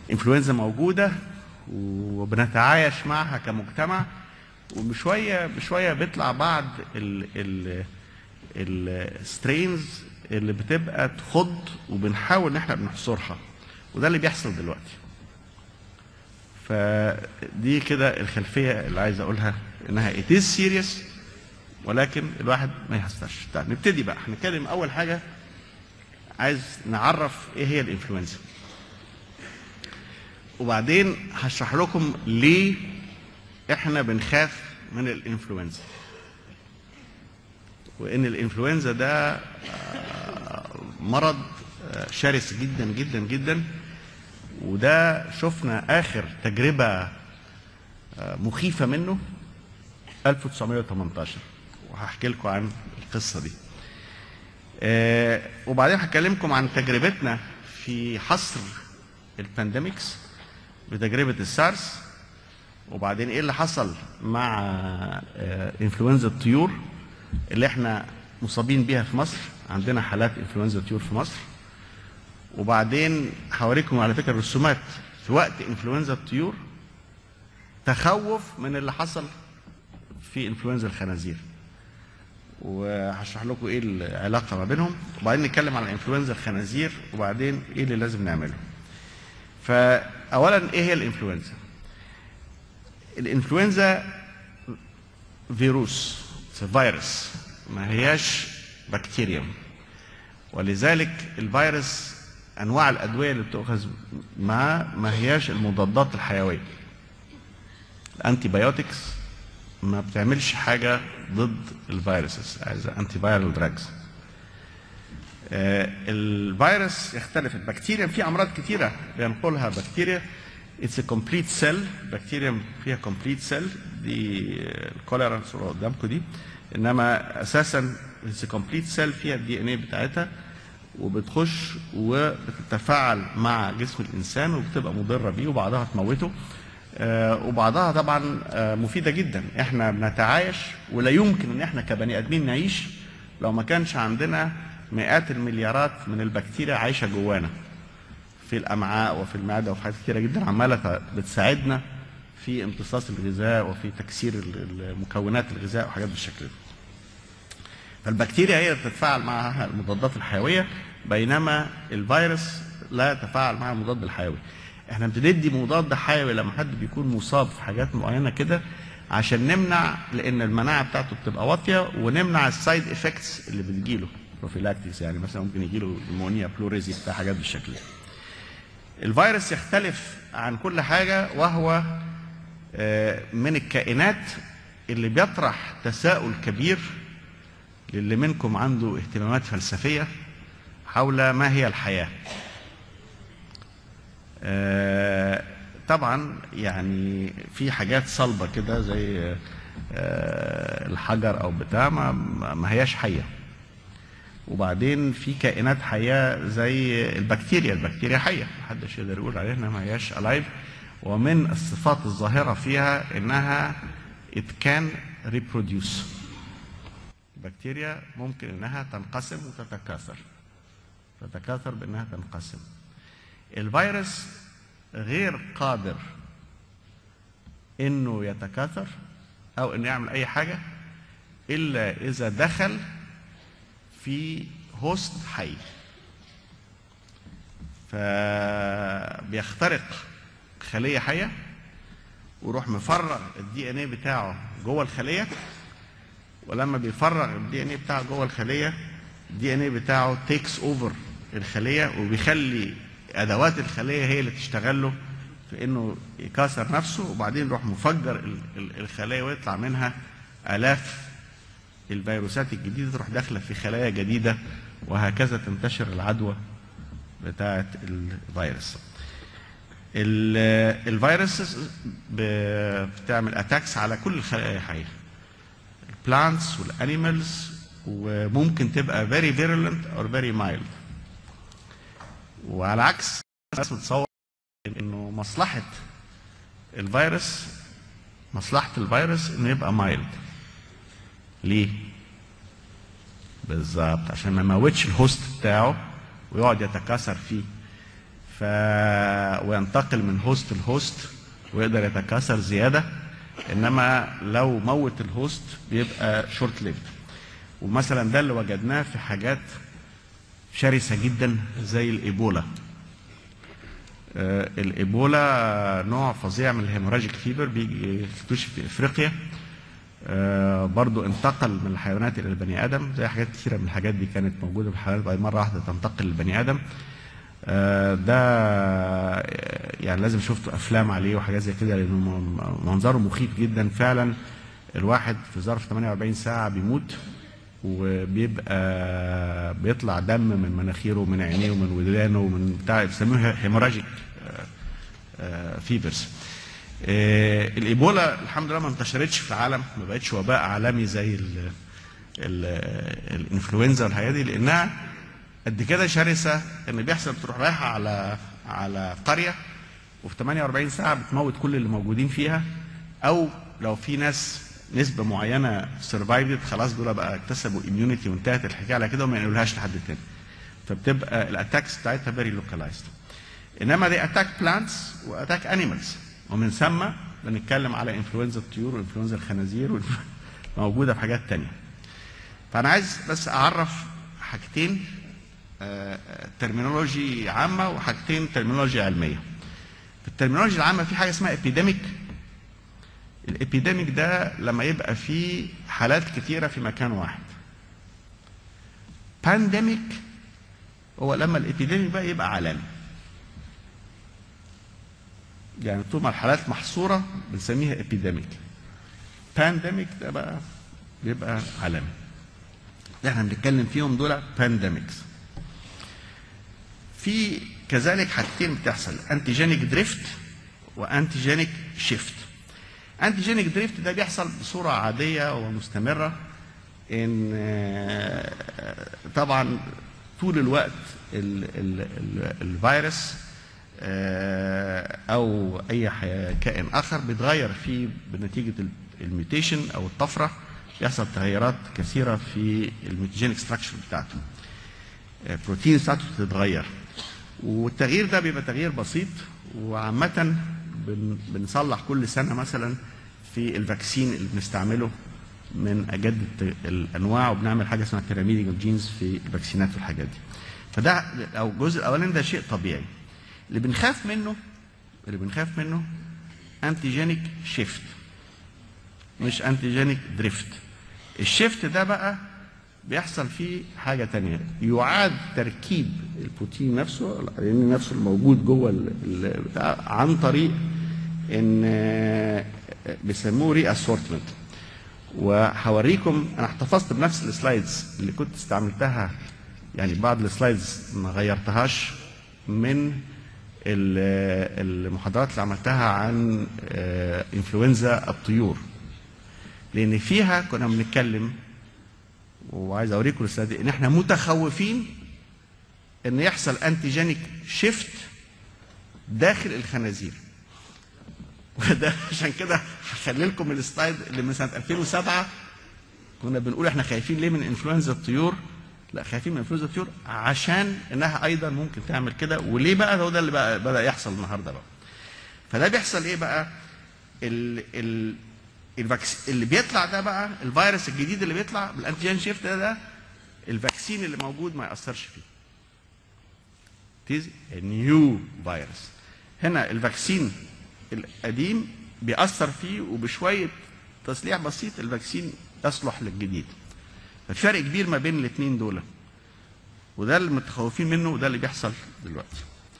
انفلونزا موجوده وبنتعايش معها كمجتمع وبشويه بشويه بيطلع بعض ال ال السترينز اللي بتبقى تخض وبنحاول ان احنا بنحصرها وده اللي بيحصل دلوقتي فدي كده الخلفيه اللي عايز اقولها انها it is serious ولكن الواحد ما يحسش طيب نبتدي بقى هنتكلم اول حاجه عايز نعرف ايه هي الانفلونزا وبعدين هشرح لكم ليه احنا بنخاف من الانفلونزا وان الانفلونزا ده آه، مرض آه، شرس جدا جدا جدا وده شفنا اخر تجربه آه، مخيفه منه 1918 وهحكي لكم عن القصه دي آه، وبعدين هكلمكم عن تجربتنا في حصر البانديميكس بتجربه السارس وبعدين ايه اللي حصل مع آه، انفلونزا الطيور اللي احنا مصابين بيها في مصر عندنا حالات انفلونزا طيور في مصر وبعدين هوريكم على فكره رسومات في وقت انفلونزا الطيور تخوف من اللي حصل في انفلونزا الخنازير وهشرح لكم ايه العلاقه ما بينهم وبعدين نتكلم على انفلونزا الخنازير وبعدين ايه اللي لازم نعمله فاولا ايه هي الانفلونزا الانفلونزا فيروس فيروس ما هياش بكتيريوم ولذلك الفيروس انواع الادويه اللي بتؤخذ معاه ما هياش المضادات الحيويه الانتي بايوتكس ما بتعملش حاجه ضد الفيروسز از انتي فايرال دراجز الفيروس يختلف البكتيريا في امراض كتيره بينقلها بكتيريا اتس كومبليت سيل بكتيريا فيها كومبليت سيل دي الكوليرا الصوره قدامكم دي انما اساسا اتس كومبليت سيل فيها الدي ان اي بتاعتها وبتخش وبتتفاعل مع جسم الانسان وبتبقى مضره بيه وبعضها تموته آه، وبعضها طبعا آه، مفيده جدا احنا بنتعايش ولا يمكن ان احنا كبني ادمين نعيش لو ما كانش عندنا مئات المليارات من البكتيريا عايشه جوانا في الامعاء وفي المعده وفي حاجات كتيره جدا عماله بتساعدنا في امتصاص الغذاء وفي تكسير ال- مكونات الغذاء وحاجات بالشكل ده. فالبكتيريا هي اللي بتتفاعل معها المضادات الحيويه بينما الفيروس لا يتفاعل مع المضاد الحيوي. احنا بندي مضاد حيوي لما حد بيكون مصاب في حاجات معينه كده عشان نمنع لان المناعه بتاعته بتبقى واطيه ونمنع السايد افكتس اللي بتجيله بروفيلاكتيس يعني مثلا ممكن يجيله نمونيا بلوريزي بتاع حاجات بالشكل ده. الفيروس يختلف عن كل حاجه وهو آه، من الكائنات اللي بيطرح تساؤل كبير للي منكم عنده اهتمامات فلسفيه حول ما هي الحياه. آه، طبعا يعني في حاجات صلبه كده زي آه، الحجر او بتاع ما, ما هياش حيه. وبعدين في كائنات حيه زي البكتيريا، البكتيريا حيه، محدش يقدر يقول عليها انها ما هياش الايف ومن الصفات الظاهره فيها انها it can reproduce. البكتيريا ممكن انها تنقسم وتتكاثر. تتكاثر بانها تنقسم. الفيروس غير قادر انه يتكاثر او انه يعمل اي حاجه الا اذا دخل في هوست حي فبيخترق خليه حيه ويروح مفرغ الدي ان ايه بتاعه جوه الخليه ولما بيفرغ الدي ان ايه بتاعه جوه الخليه الدي ان ايه بتاعه تيكس اوفر الخليه وبيخلي ادوات الخليه هي اللي تشتغل له في انه يكاثر نفسه وبعدين يروح مفجر ال- ال- الخلايا ويطلع منها الاف الفيروسات الجديده تروح داخله في خلايا جديده وهكذا تنتشر العدوى بتاعه الفيروس. ال- الفيروس ب- بتعمل اتاكس على كل الخلايا الحيه. البلانتس والانيمالز وممكن تبقى very virulent or very mild. وعلى عكس الناس بتصور انه مصلحه الفيروس مصلحه الفيروس انه يبقى مايلد ليه؟ بالظبط عشان ما يموتش الهوست بتاعه ويقعد يتكاثر فيه ف وينتقل من هوست لهوست ويقدر يتكاثر زياده انما لو موت الهوست بيبقى شورت ليفد ومثلا ده اللي وجدناه في حاجات شرسه جدا زي الايبولا آه، الايبولا نوع فظيع من الهيموراجيك فيبر بيجي يكتشف في افريقيا آه، برضو انتقل من الحيوانات الى البني ادم زي حاجات كثيره من الحاجات دي كانت موجوده في الحيوانات بعد مره واحده تنتقل للبني ادم آه، ده آه، يعني لازم شفتوا افلام عليه وحاجات زي كده لانه م- منظره مخيف جدا فعلا الواحد في ظرف 48 ساعه بيموت وبيبقى بيطلع دم من مناخيره ومن عينيه ومن ودانه ومن بتاع بيسموها هيموراجيك فيبرز الايبولا الحمد لله ما انتشرتش في العالم ما بقتش وباء عالمي زي ال- ال- الانفلونزا والحاجات دي لانها قد كده شرسه ان بيحصل بتروح رايحه على على قريه وفي 48 ساعه بتموت كل اللي موجودين فيها او لو في ناس نسبه معينه سرفايفد خلاص دول بقى اكتسبوا اميونيتي وانتهت الحكايه على كده وما ينقلوهاش لحد تاني فبتبقى الاتاكس بتاعتها فيري لوكالايزد انما دي اتاك بلانتس واتاك انيمالز ومن ثم بنتكلم على انفلونزا الطيور وانفلونزا الخنازير والإنف- موجوده في حاجات تانية فانا عايز بس اعرف حاجتين آه، آه، ترمينولوجي عامه وحاجتين ترمينولوجي علميه في الترمينولوجي العامه في حاجه اسمها ابيديميك الابيديميك ده لما يبقى فيه حالات كتيره في مكان واحد بانديميك هو لما الابيديميك بقى يبقى عالمي يعني طول ما الحالات محصوره بنسميها ابيديميك بانديميك ده بقى بيبقى عالمي اللي احنا بنتكلم فيهم دول بانديميكس في كذلك حاجتين بتحصل انتيجينيك دريفت وانتيجينيك شيفت انتيجينيك دريفت ده بيحصل بصوره عاديه ومستمره ان آه، طبعا طول الوقت ال ال ال الفيروس آه، او اي حي- كائن اخر بيتغير فيه بنتيجه ال- الميوتيشن او الطفره بيحصل تغيرات كثيره في الميتوجينيك ستراكشر بتاعته البروتين بتاعته بتتغير والتغيير ده بيبقى تغيير بسيط وعامة بن- بنصلح كل سنة مثلا في الفاكسين اللي بنستعمله من أجدد الأنواع وبنعمل حاجة اسمها بيراميديكال جينز في الفاكسينات والحاجات دي فده أو الجزء الأولاني ده شيء طبيعي اللي بنخاف منه اللي بنخاف منه انتيجينيك شيفت مش انتيجينيك دريفت الشيفت ده بقى بيحصل فيه حاجة تانية يعاد تركيب البروتين نفسه الأرينين نفسه الموجود جوه ال- ال- بتاع عن طريق ان آه، بيسموه ري اسورتمنت وهوريكم انا احتفظت بنفس السلايدز اللي كنت استعملتها يعني بعض السلايدز ما غيرتهاش من ال- المحاضرات اللي عملتها عن آه، انفلونزا الطيور لان فيها كنا بنتكلم وعايز اوريكم السلايد دي ان احنا متخوفين ان يحصل انتيجينيك شيفت داخل الخنازير وده عشان كده هخلي لكم السلايد اللي من سنه 2007 كنا بنقول احنا خايفين ليه من انفلونزا الطيور لا خايفين من انفلونزا الطيور عشان انها ايضا ممكن تعمل كده وليه بقى هو ده اللي بقى بدا يحصل النهارده بقى فده بيحصل ايه بقى ال ال الفاكس اللي بيطلع ده بقى الفيروس الجديد اللي بيطلع بالانتيجين شيفت ده, ده الفاكسين اللي موجود ما ياثرش فيه تيز نيو فيروس هنا الفاكسين القديم بيأثر فيه وبشوية تصليح بسيط الفاكسين يصلح للجديد ففي فرق كبير ما بين الاثنين دول وده اللي متخوفين منه وده اللي بيحصل دلوقتي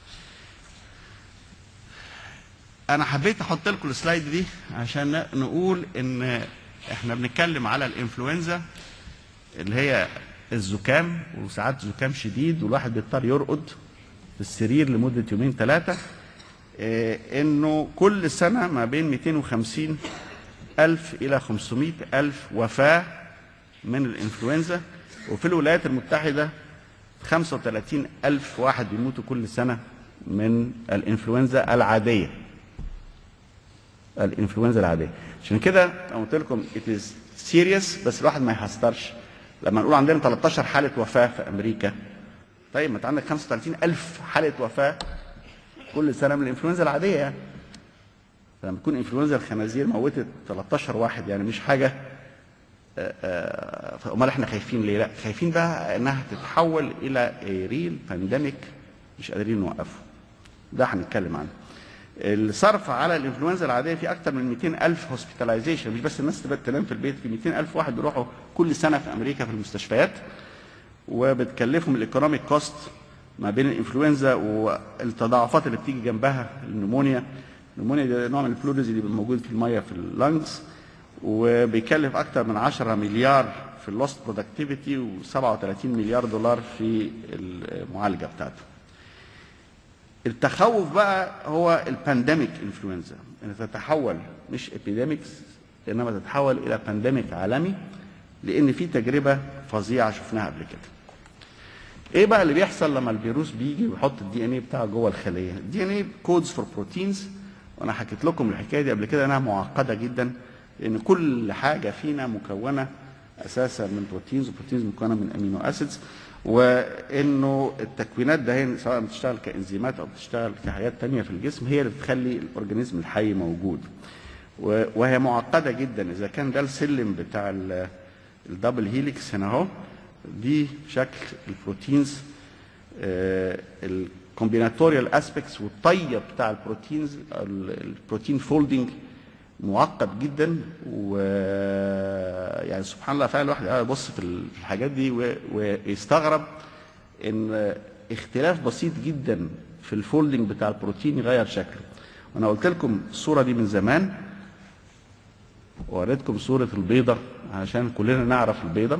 انا حبيت احط لكم السلايد دي عشان ن- نقول ان احنا بنتكلم على الانفلونزا اللي هي الزكام وساعات زكام شديد والواحد بيضطر يرقد في السرير لمده يومين ثلاثه إيه، انه كل سنه ما بين 250 الف الى 500 الف وفاه من الانفلونزا وفي الولايات المتحده 35 الف واحد بيموتوا كل سنه من الانفلونزا العاديه الانفلونزا العاديه عشان كده انا قلت لكم it is serious بس الواحد ما يحسترش لما نقول عندنا 13 حاله وفاه في امريكا طيب ما انت عندك 35 الف حاله وفاه كل سنه من الانفلونزا العاديه يعني لما تكون انفلونزا الخنازير موتت 13 واحد يعني مش حاجه آه، آه، امال احنا خايفين ليه؟ لا خايفين بقى انها تتحول الى ريل بانديميك مش قادرين نوقفه. ده هنتكلم عنه. الصرف على الانفلونزا العاديه في اكثر من 200 الف هوسبيتاليزيشن مش بس الناس تبقى تنام في البيت في 200 الف واحد بيروحوا كل سنه في امريكا في المستشفيات وبتكلفهم الايكونوميك كوست ما بين الانفلونزا والتضاعفات اللي بتيجي جنبها النمونيا النمونيا ده نوع من الفلوريز اللي بيبقى موجود في الميه في اللنجز وبيكلف اكثر من 10 مليار في اللوست برودكتيفيتي و37 مليار دولار في المعالجه بتاعته. التخوف بقى هو البانديميك انفلونزا ان تتحول مش ابيديميكس انما تتحول الى بانديميك عالمي لان في تجربه فظيعه شفناها قبل كده. ايه بقى اللي بيحصل لما الفيروس بيجي ويحط الدي ان ايه بتاعه جوه الخليه؟ الدي ان ايه كودز فور بروتينز وانا حكيت لكم الحكايه دي قبل كده انها معقده جدا لان كل حاجه فينا مكونه اساسا من بروتينز وبروتينز مكونه من امينو اسيدز وانه التكوينات ده هي سواء بتشتغل كانزيمات او بتشتغل كحاجات تانية في الجسم هي اللي بتخلي الاورجانيزم الحي موجود و- وهي معقده جدا اذا كان ده السلم بتاع ال- الدبل هيليكس هنا اهو دي شكل البروتينز الكومبيناتوريال اسبيكتس والطيه بتاع البروتينز ال- البروتين فولدنج معقد جدا و يعني سبحان الله فعلا الواحد قاعد يبص في الحاجات دي و- ويستغرب ان اختلاف بسيط جدا في الفولدنج بتاع البروتين يغير شكله وانا قلت لكم الصوره دي من زمان ووريتكم صوره البيضه عشان كلنا نعرف البيضه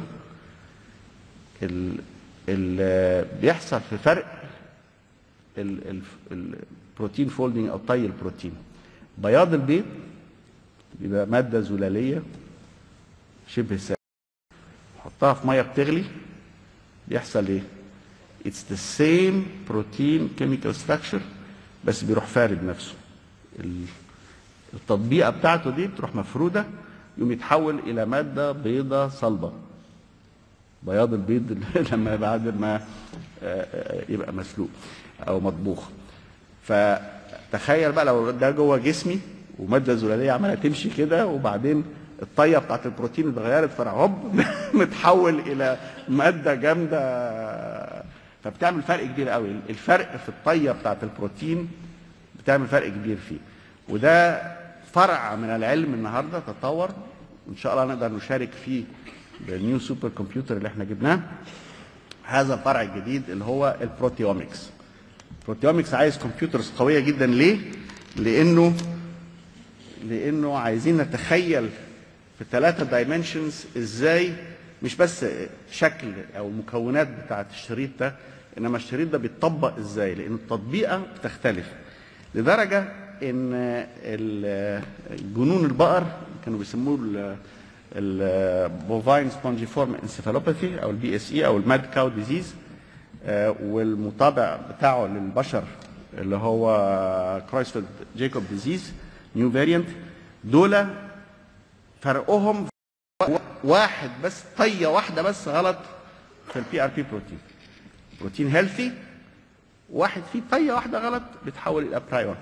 ال ال بيحصل في فرق ال- ال- البروتين فولدنج او طي البروتين بياض البيض بيبقى ماده زلاليه شبه سائله حطها في ميه بتغلي بيحصل ايه؟ It's the same protein chemical structure بس بيروح فارد نفسه ال- التطبيقه بتاعته دي بتروح مفروده يقوم يتحول الى ماده بيضة صلبه بياض البيض لما بعد ما آه، آه، يبقى مسلوق او مطبوخ فتخيل بقى لو ده جوه جسمي وماده زلاليه عماله تمشي كده وبعدين الطيه بتاعت البروتين اتغيرت فراح هوب متحول الى ماده جامده فبتعمل فرق كبير قوي الفرق في الطيه بتاعت البروتين بتعمل فرق كبير فيه وده فرع من العلم النهارده تطور ان شاء الله نقدر نشارك فيه بالنيو سوبر كمبيوتر اللي احنا جبناه هذا الفرع الجديد اللي هو البروتيومكس البروتيومكس عايز كمبيوترز قويه جدا ليه لانه لانه عايزين نتخيل في ثلاثة دايمنشنز ازاي مش بس شكل او المكونات بتاعت الشريط ده انما الشريط ده بيتطبق ازاي لان التطبيقه بتختلف لدرجه ان ال- جنون البقر كانوا بيسموه البوفاين سبونجيفورم انسيفالوباثي او البي اس اي او الماد كاو ديزيز والمطابع بتاعه للبشر اللي هو كرويسفيلد جيكوب ديزيز نيو فاريانت دول فرقهم واحد بس طيه واحده بس غلط في البي ار بي بروتين بروتين هيلثي واحد فيه طيه واحده غلط بيتحول الى برايون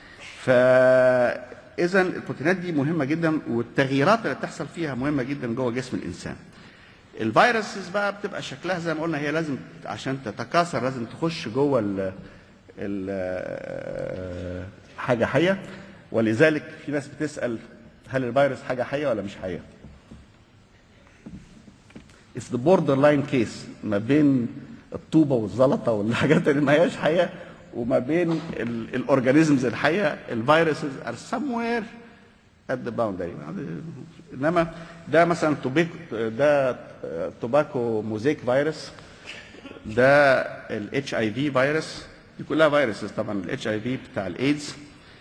فاذا البروتينات دي مهمه جدا والتغييرات اللي بتحصل فيها مهمه جدا جوه جسم الانسان الفيروسز بقى بتبقى شكلها زي ما قلنا هي لازم عشان تتكاثر لازم تخش جوه ال ال حاجه حيه ولذلك في ناس بتسال هل الفيروس حاجه حيه ولا مش حيه؟ It's the borderline case ما بين الطوبه والزلطه والحاجات اللي ما هياش حيه وما بين الاورجانيزمز الحيه الفيروسز ار somewhere at the boundary انما ده مثلا توبيك ده توباكو موزيك فيروس ده الاتش اي في فيروس دي كلها فيروسز طبعا الاتش اي في بتاع الايدز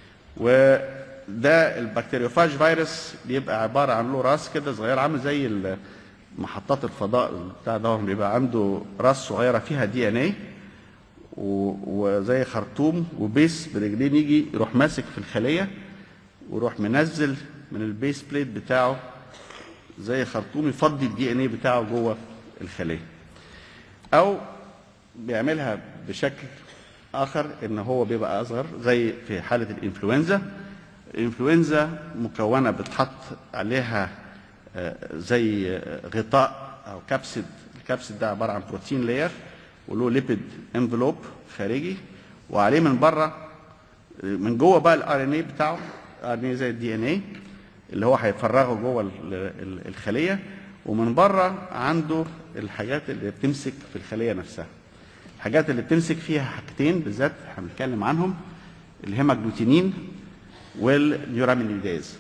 وده البكتيريوفاج فيروس بيبقى عباره عن له راس كده صغير عامل زي ال- محطات الفضاء بتاع ده بيبقى عنده راس صغيره فيها دي ان اي وزي خرطوم وبيس برجلين يجي يروح ماسك في الخليه ويروح منزل من البيس بليت بتاعه زي خرطوم يفضي الدي ان اي بتاعه جوه الخليه او بيعملها بشكل اخر ان هو بيبقى اصغر زي في حاله الانفلونزا الانفلونزا مكونه بتحط عليها آه، زي آه، غطاء او كبسد الكبسد ده عباره عن بروتين لاير وله ليبيد انفلوب خارجي وعليه من بره من جوه بقى الار ان اي بتاعه ار ان اي زي الدي ان اي اللي هو هيفرغه جوه ال- ال- الخليه ومن بره عنده الحاجات اللي بتمسك في الخليه نفسها الحاجات اللي بتمسك فيها حاجتين بالذات احنا بنتكلم عنهم الهيماجلوتينين والنيورامينيداز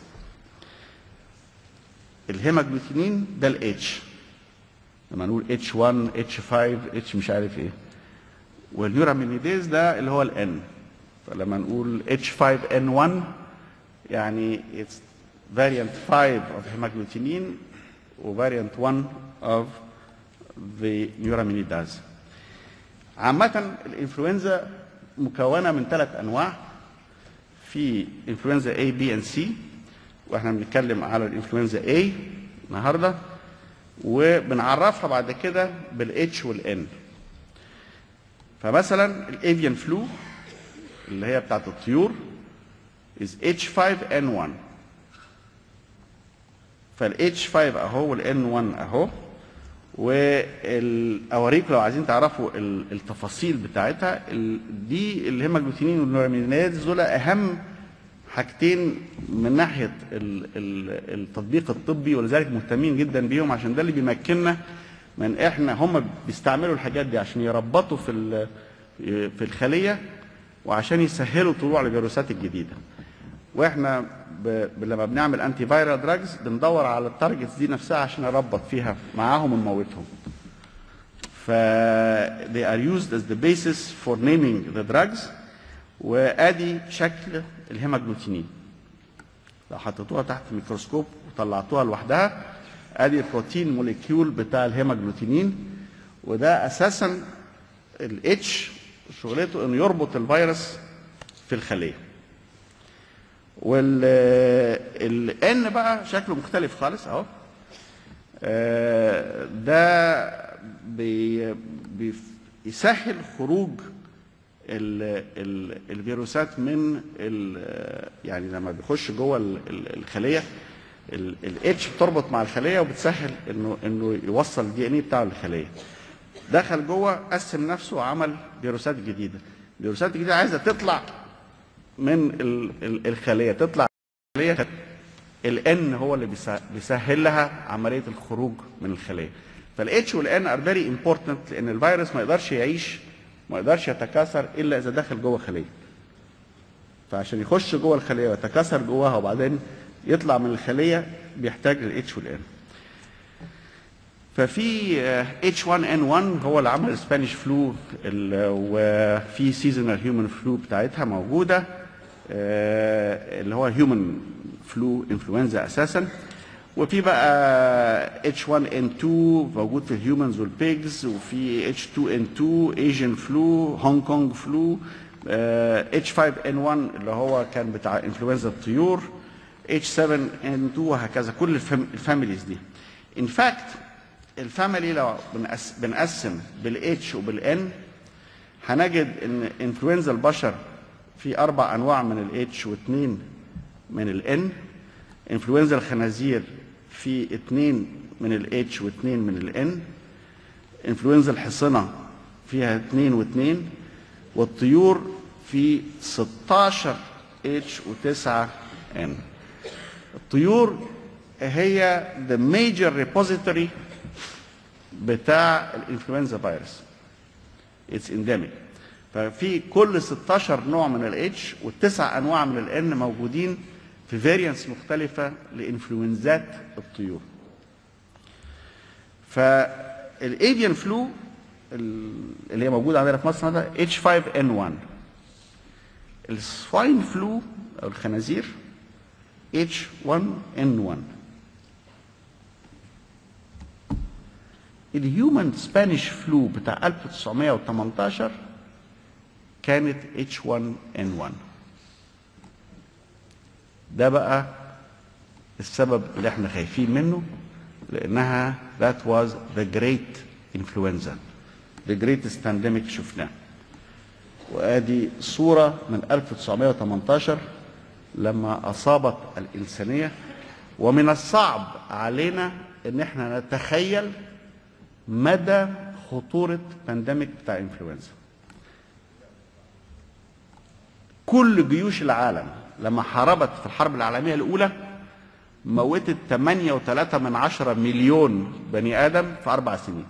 الهيماجلوتينين ده الاتش لما نقول اتش 1 اتش 5 اتش مش عارف ايه والنيورامينيداز ده اللي هو الان فلما نقول H5N1 يعني it's variant 5 of hemagglutinin و variant 1 of the neuraminidase. عامة الانفلونزا مكونة من ثلاث أنواع في انفلونزا A B and C واحنا بنتكلم على الانفلونزا A النهارده وبنعرفها بعد كده بالاتش والان فمثلا الافيان فلو اللي هي بتاعت الطيور is H5N1 فال H5 اهو وال N1 اهو واوريكم لو عايزين تعرفوا ال- التفاصيل بتاعتها ال- دي الهيماجلوتينين والنورامينات دول اهم حاجتين من ناحيه ال- ال- التطبيق الطبي ولذلك مهتمين جدا بيهم عشان ده اللي بيمكننا من احنا هم بيستعملوا الحاجات دي عشان يربطوا في ال- في الخليه وعشان يسهلوا طلوع الفيروسات الجديده واحنا ب... ب- لما بنعمل انتي فايرال دراجز بندور على التارجتس دي نفسها عشان نربط فيها معاهم ونموتهم ف they are used as the basis for naming the drugs وادي شكل الهيماجلوتينين لو حطيتوها تحت الميكروسكوب وطلعتوها لوحدها ادي البروتين موليكيول بتاع الهيماجلوتينين وده اساسا الاتش شغلته انه يربط الفيروس في الخليه والان بقى شكله مختلف خالص اهو آه، ده بي- بيسهل خروج ال ال الفيروسات من ال يعني لما بيخش جوه ال- ال- الخليه الاتش بتربط مع الخليه وبتسهل انه انه يوصل الدي ان اي بتاعه للخليه دخل جوه قسم نفسه وعمل فيروسات جديده الفيروسات الجديده عايزه تطلع من ال- ال- الخليه تطلع من الخليه الان هو اللي بيسه- بيسهل لها عمليه الخروج من الخليه فالاتش والان ار فيري امبورتنت لان الفيروس ما يقدرش يعيش ما يقدرش يتكاثر الا اذا دخل جوه خليه فعشان يخش جوه الخليه ويتكاثر جواها وبعدين يطلع من الخليه بيحتاج للاتش والان ففي اتش 1 ان 1 هو اللي عمل الاسبانيش فلو وفي سيزونال هيومن فلو بتاعتها موجوده آه، اللي هو هيومن فلو انفلونزا اساسا وفي بقى اتش 1 ان 2 موجود في الهيومنز والبيجز وفي اتش 2 ان 2 ايجن فلو هونج كونج فلو اتش 5 ان 1 اللي هو كان بتاع انفلونزا الطيور اتش 7 ان 2 وهكذا كل الفام- الفاميليز دي ان فاكت الفاميلي لو بنقس- بنقسم بالاتش وبالان هنجد ان انفلونزا البشر في اربع انواع من الاتش واثنين من الان انفلونزا الخنازير في اثنين من الاتش واثنين من الان انفلونزا الحصنه فيها اثنين واثنين والطيور في 16 اتش و9 ان الطيور هي the major repository بتاع الانفلونزا فيروس اتس انديميك ففي كل 16 نوع من الاتش والتسع انواع من الان موجودين في فاريانس مختلفه لانفلونزات الطيور فالافيان فلو اللي هي موجوده عندنا في مصر هذا H5N1 السواين فلو او الخنازير H1N1 الهيومن سبانيش فلو بتاع 1918 كانت H1N1 ده بقى السبب اللي احنا خايفين منه لانها that was the great influenza the greatest pandemic شفناه وادي صورة من 1918 لما أصابت الإنسانية ومن الصعب علينا إن احنا نتخيل مدى خطورة بانديميك بتاع انفلونزا كل جيوش العالم لما حاربت في الحرب العالمية الأولى موتت 8.3 من عشرة مليون بني آدم في أربع سنين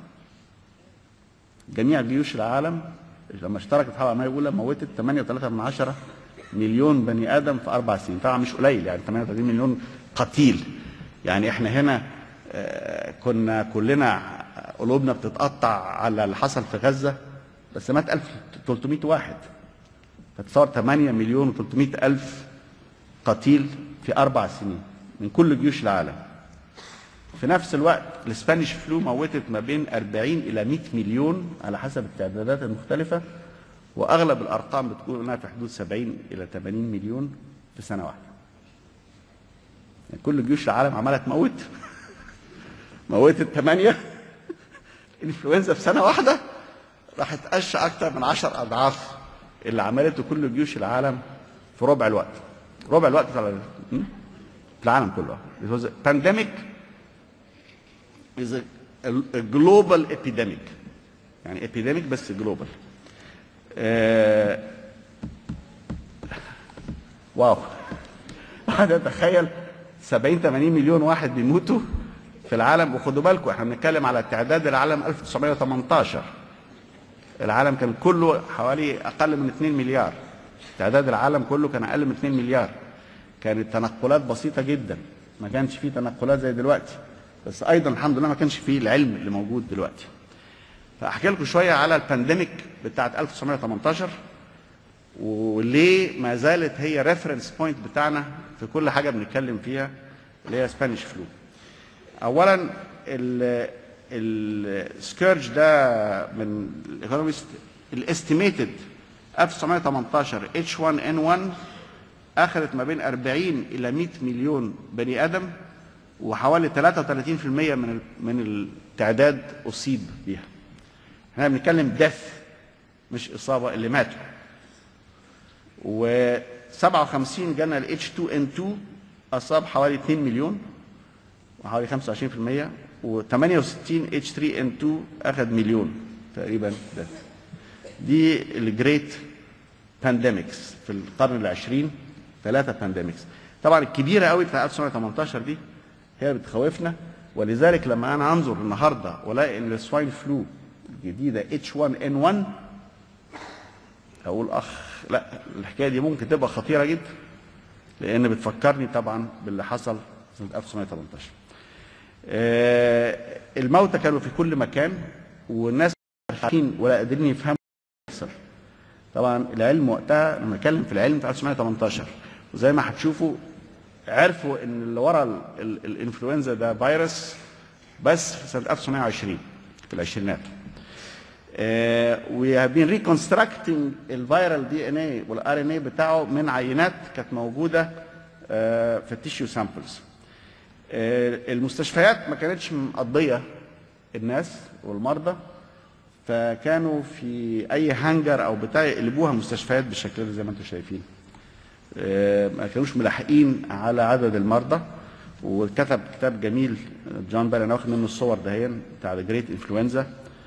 جميع جيوش العالم لما اشتركت في الحرب العالمية الأولى موتت 8.3 من عشرة مليون بني آدم في أربع سنين طبعا مش قليل يعني 38 مليون قتيل يعني احنا هنا آه، كنا كلنا قلوبنا بتتقطع على اللي حصل في غزة بس مات 1300 واحد فتصور 8 مليون و300 ألف قتيل في أربع سنين من كل جيوش العالم في نفس الوقت الاسبانيش فلو موتت ما بين 40 إلى 100 مليون على حسب التعدادات المختلفة وأغلب الأرقام بتقول إنها في حدود 70 إلى 80 مليون في سنة واحدة يعني كل جيوش العالم عمالة تموت موتت 8 انفلونزا في سنة واحدة راح تقش أكتر من 10 أضعاف اللي عملته كل جيوش العالم في ربع الوقت ربع الوقت بتاع م? في العالم كله It was a pandemic is a, a global epidemic يعني epidemic بس global آه واو واحد يتخيل 70 80 مليون واحد بيموتوا في العالم وخدوا بالكم احنا بنتكلم على تعداد العالم 1918 العالم كان كله حوالي اقل من 2 مليار تعداد العالم كله كان اقل من 2 مليار كانت تنقلات بسيطه جدا ما كانش فيه تنقلات زي دلوقتي بس ايضا الحمد لله ما كانش فيه العلم اللي موجود دلوقتي فاحكي لكم شويه على البانديميك بتاعه 1918 وليه ما زالت هي ريفرنس بوينت بتاعنا في كل حاجه بنتكلم فيها اللي هي سبانيش فلو اولا السكيرج ده من الايكونومست الاستيميتد 1918 H1N1 اخذت ما بين 40 الى 100 مليون بني ادم وحوالي 33% من ال- من التعداد اصيب بيها. احنا بنتكلم ديث مش اصابه اللي ماتوا. و 57 جانا ال H2N2 اصاب حوالي 2 مليون وحوالي 25% و68 H3N2 اخذ مليون تقريبا ده. دي الجريت بانديميكس في القرن العشرين ثلاثة بانديميكس طبعا الكبيرة قوي بتاع 1918 دي هي اللي بتخوفنا ولذلك لما انا انظر النهارده والاقي ان السواين فلو الجديدة H1N1 اقول اخ لا الحكاية دي ممكن تبقى خطيرة جدا لان بتفكرني طبعا باللي حصل سنة 1918 آه، الموتى كانوا في كل مكان والناس مش عارفين ولا قادرين يفهموا اللي بيحصل طبعا العلم وقتها لما نتكلم في العلم في 1918 وزي ما هتشوفوا عرفوا ان اللي ورا ال- ال- الانفلونزا ده فيروس بس في سنه 1920 في العشرينات. وي هاف بين ريكونستراكتنج الفيرال دي ان اي والار ان اي بتاعه من عينات كانت موجوده آه، في التيشيو سامبلز. المستشفيات ما كانتش مقضيه الناس والمرضى فكانوا في اي هانجر او بتاع يقلبوها مستشفيات بالشكل ده زي ما انتم شايفين آه، ما كانوش ملاحقين على عدد المرضى وكتب كتاب جميل جون بال انا واخد منه الصور دهين بتاع جريت انفلونزا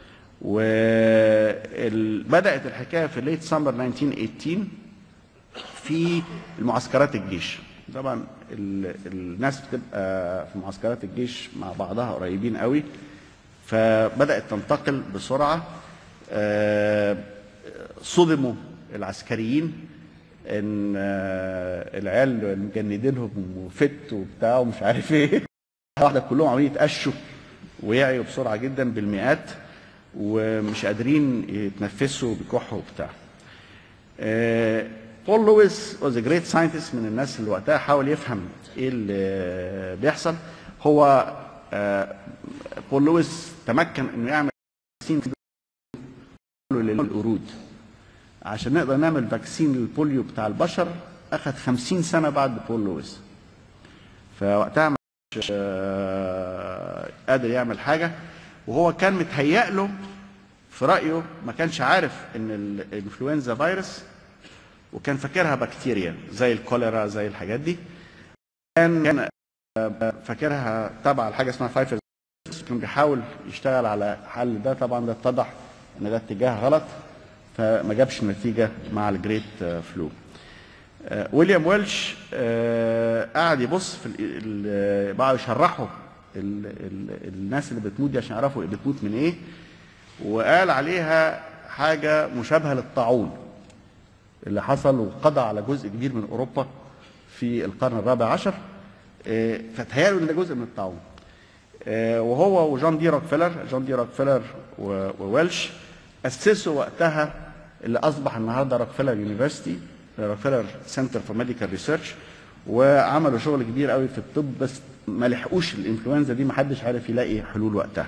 وبدات الحكايه في ليت سمر 1918 في المعسكرات الجيش طبعا ال- الناس بتبقى في معسكرات الجيش مع بعضها قريبين قوي فبدات تنتقل بسرعه آه، صدموا العسكريين ان آه، العيال مجندينهم وفت وبتاع ومش عارف ايه واحده كلهم عمالين يتقشوا ويعيوا بسرعه جدا بالمئات ومش قادرين يتنفسوا بكحوا وبتاع آه، بول لويس was a great scientist من الناس اللي وقتها حاول يفهم ايه اللي بيحصل هو آه، بول لويس تمكن انه يعمل فاكسين للقرود عشان نقدر نعمل فاكسين للبوليو بتاع البشر اخذ 50 سنه بعد بول لويس فوقتها مش آه، قادر يعمل حاجه وهو كان متهيأ له في رايه ما كانش عارف ان ال- الانفلونزا فيروس وكان فاكرها بكتيريا زي الكوليرا زي الحاجات دي كان كان آه، فاكرها تبع لحاجه اسمها فايفر كان بيحاول يشتغل على حل ده طبعا ده اتضح ان ده اتجاه غلط فما جابش نتيجه مع الجريت آه، فلو آه، ويليام ويلش آه، قعد يبص في ال- ال- بقى يشرحوا ال- ال- الناس اللي بتموت دي عشان يعرفوا بتموت من ايه وقال عليها حاجه مشابهه للطاعون اللي حصل وقضى على جزء كبير من اوروبا في القرن الرابع عشر آه، فتهيألوا ان ده جزء من الطاعون آه، وهو وجون دي روكفيلر جون دي روكفيلر و- وويلش اسسوا وقتها اللي اصبح النهارده روكفيلر يونيفرسيتي روكفيلر سنتر فور ميديكال ريسيرش وعملوا شغل كبير قوي في الطب بس ما لحقوش الانفلونزا دي ما حدش عارف يلاقي حلول وقتها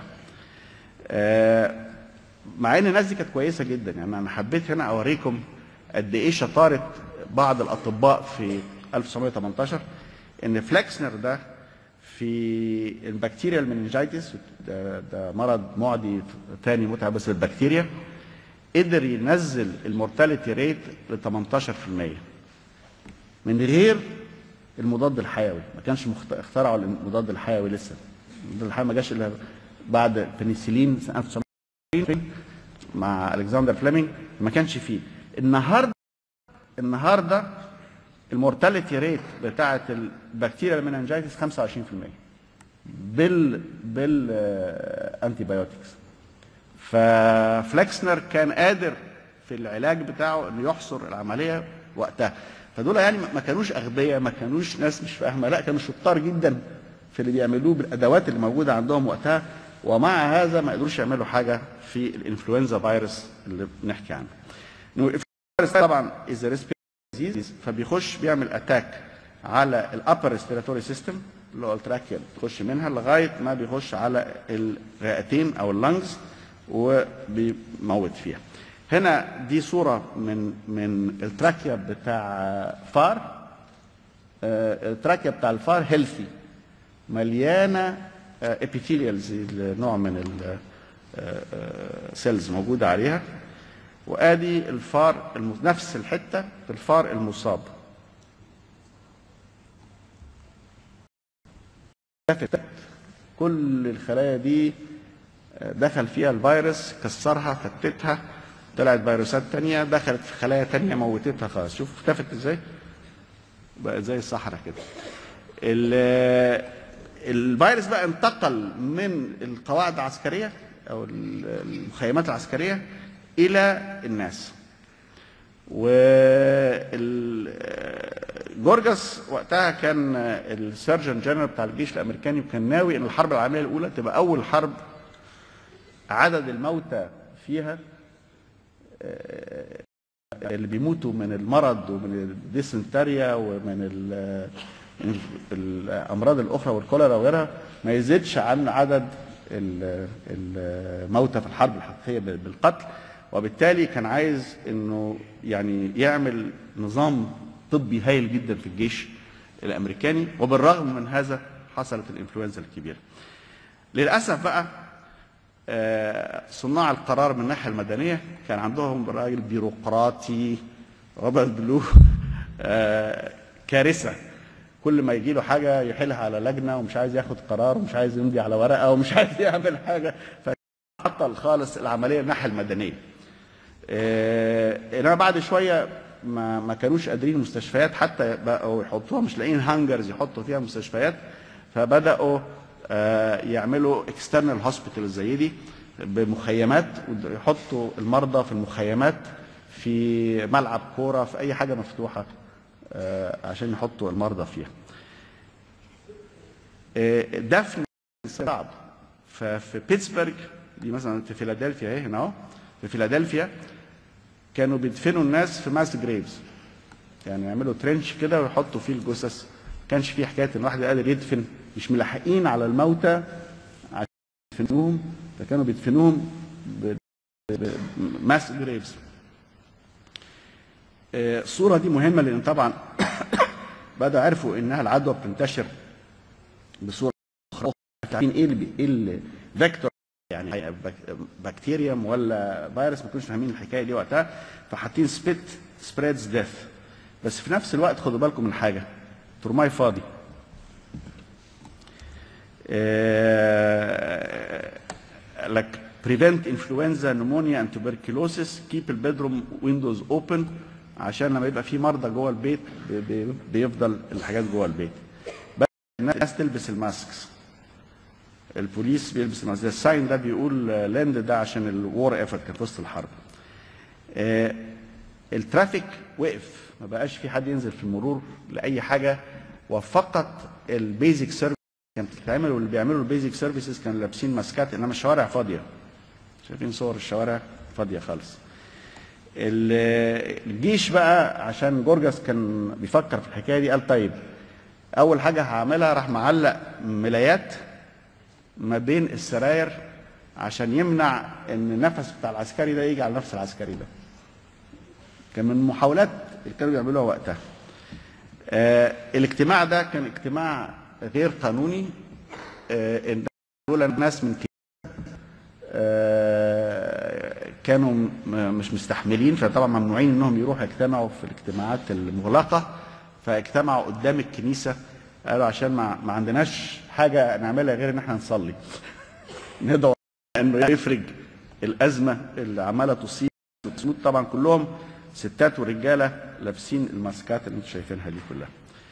آه، مع ان الناس دي كانت كويسه جدا يعني انا حبيت هنا اوريكم قد ايه شطاره بعض الاطباء في 1918 ان فليكسنر ده في البكتيريال مننجايتس ده, ده مرض معدي ثاني متعب بس بالبكتيريا قدر ينزل المورتاليتي ريت ل 18% من غير المضاد الحيوي ما كانش مخت... اخترعوا المضاد الحيوي لسه المضاد الحيوي ما جاش الا بعد بنسلين سنه 1920 مع الكسندر فليمنج ما كانش فيه النهارده النهارده المورتاليتي ريت بتاعه البكتيريا المننجايتس 25% بال بال انتي بايوتكس ففليكسنر كان قادر في العلاج بتاعه انه يحصر العمليه وقتها فدول يعني ما كانوش اغبياء ما كانوش ناس مش فاهمه لا كانوا شطار جدا في اللي بيعملوه بالادوات اللي موجوده عندهم وقتها ومع هذا ما قدروش يعملوا حاجه في الانفلونزا فيروس اللي بنحكي عنه. إنه الفيروس طبعا از ديزيز فبيخش بيعمل اتاك على الابر ريسبيراتوري سيستم اللي هو التراكيا بتخش منها لغايه ما بيخش على الرئتين او اللنجز وبيموت فيها. هنا دي صوره من من التراكيا بتاع فار آه، التراكيا بتاع الفار هيلثي مليانه ابيثيليالز نوع من السيلز موجوده عليها وادي الفار الم- نفس الحته في الفار المصاب لفت كل الخلايا دي آه، دخل فيها الفيروس كسرها فتتها طلعت فيروسات تانية دخلت في خلايا تانية موتتها خلاص شوف اختفت ازاي بقت زي الصحراء كده ال- الفيروس بقى انتقل من القواعد العسكريه او ال- المخيمات العسكريه الى الناس جورجاس وقتها كان السيرجن جنرال بتاع الجيش الامريكاني وكان ناوي ان الحرب العالميه الاولى تبقى اول حرب عدد الموتى فيها اللي بيموتوا من المرض ومن الديسنتريا ومن ال- من الامراض الاخرى والكوليرا وغيرها ما يزيدش عن عدد ال- الموتى في الحرب الحقيقيه بالقتل وبالتالي كان عايز انه يعني يعمل نظام طبي هايل جدا في الجيش الامريكاني وبالرغم من هذا حصلت الانفلونزا الكبيره. للاسف بقى آه، صناع القرار من الناحيه المدنيه كان عندهم راجل بيروقراطي روبرت بلو آه، كارثه كل ما يجي له حاجه يحيلها على لجنه ومش عايز ياخد قرار ومش عايز يمضي على ورقه ومش عايز يعمل حاجه فعطل خالص العمليه من الناحيه المدنيه. آه، انما بعد شويه ما ما كانوش قادرين المستشفيات حتى بقوا يحطوها مش لاقيين هانجرز يحطوا فيها مستشفيات فبداوا آه، يعملوا اكسترنال هوسبيتال زي دي بمخيمات ويحطوا المرضى في المخيمات في ملعب كوره في اي حاجه مفتوحه آه، عشان يحطوا المرضى فيها. آه، دفن صعب ففي بيتسبرج دي مثلا في فيلادلفيا اهي هنا اهو في فيلادلفيا كانوا بيدفنوا الناس في ماس جريفز يعني يعملوا ترنش كده ويحطوا فيه الجثث ما كانش فيه حكايه ان واحد قادر يدفن مش ملاحقين على الموتى عشان يدفنوهم فكانوا بيدفنوهم ماس جريفز الصورة دي مهمة لأن طبعا بدأوا عرفوا إنها العدوى بتنتشر بصورة أخرى عارفين إيه اللي إيه الفيكتور يعني بك- بكتيريوم ولا فيروس ما كناش فاهمين الحكايه دي وقتها فحاطين سبيت سبريدز ديث بس في نفس الوقت خدوا بالكم من حاجه ترماي فاضي آه، لك prevent influenza pneumonia and tuberculosis keep البيدروم ويندوز open عشان لما يبقى في مرضى جوه البيت بي- بي- بيفضل الحاجات جوه البيت بس الناس تلبس الماسكس البوليس بيلبس الماسك ده الساين ده بيقول آه، لاند ده عشان الوار ايفورت كان في وسط الحرب آه، الترافيك وقف ما بقاش في حد ينزل في المرور لاي حاجه وفقط البيزك سيرفيس كانت بتتعمل واللي بيعملوا البيزك سيرفيسز كانوا لابسين ماسكات انما الشوارع فاضيه شايفين صور الشوارع فاضيه خالص ال- الجيش بقى عشان جورجاس كان بيفكر في الحكايه دي قال طيب اول حاجه هعملها راح معلق ملايات ما بين السراير عشان يمنع ان النفس بتاع العسكري ده يجي على نفس العسكري ده كان من المحاولات اللي كانوا بيعملوها وقتها آه الاجتماع ده كان اجتماع غير قانوني آه إن دول الناس من كده آه كانوا م- مش مستحملين فطبعا ممنوعين انهم يروحوا يجتمعوا في الاجتماعات المغلقه فاجتمعوا قدام الكنيسه قالوا عشان ما, ما عندناش حاجه نعملها غير ان احنا نصلي ندعو انه يفرج الازمه اللي عماله تصيب وتموت طبعا كلهم ستات ورجاله لابسين الماسكات اللي انتم شايفينها دي كلها.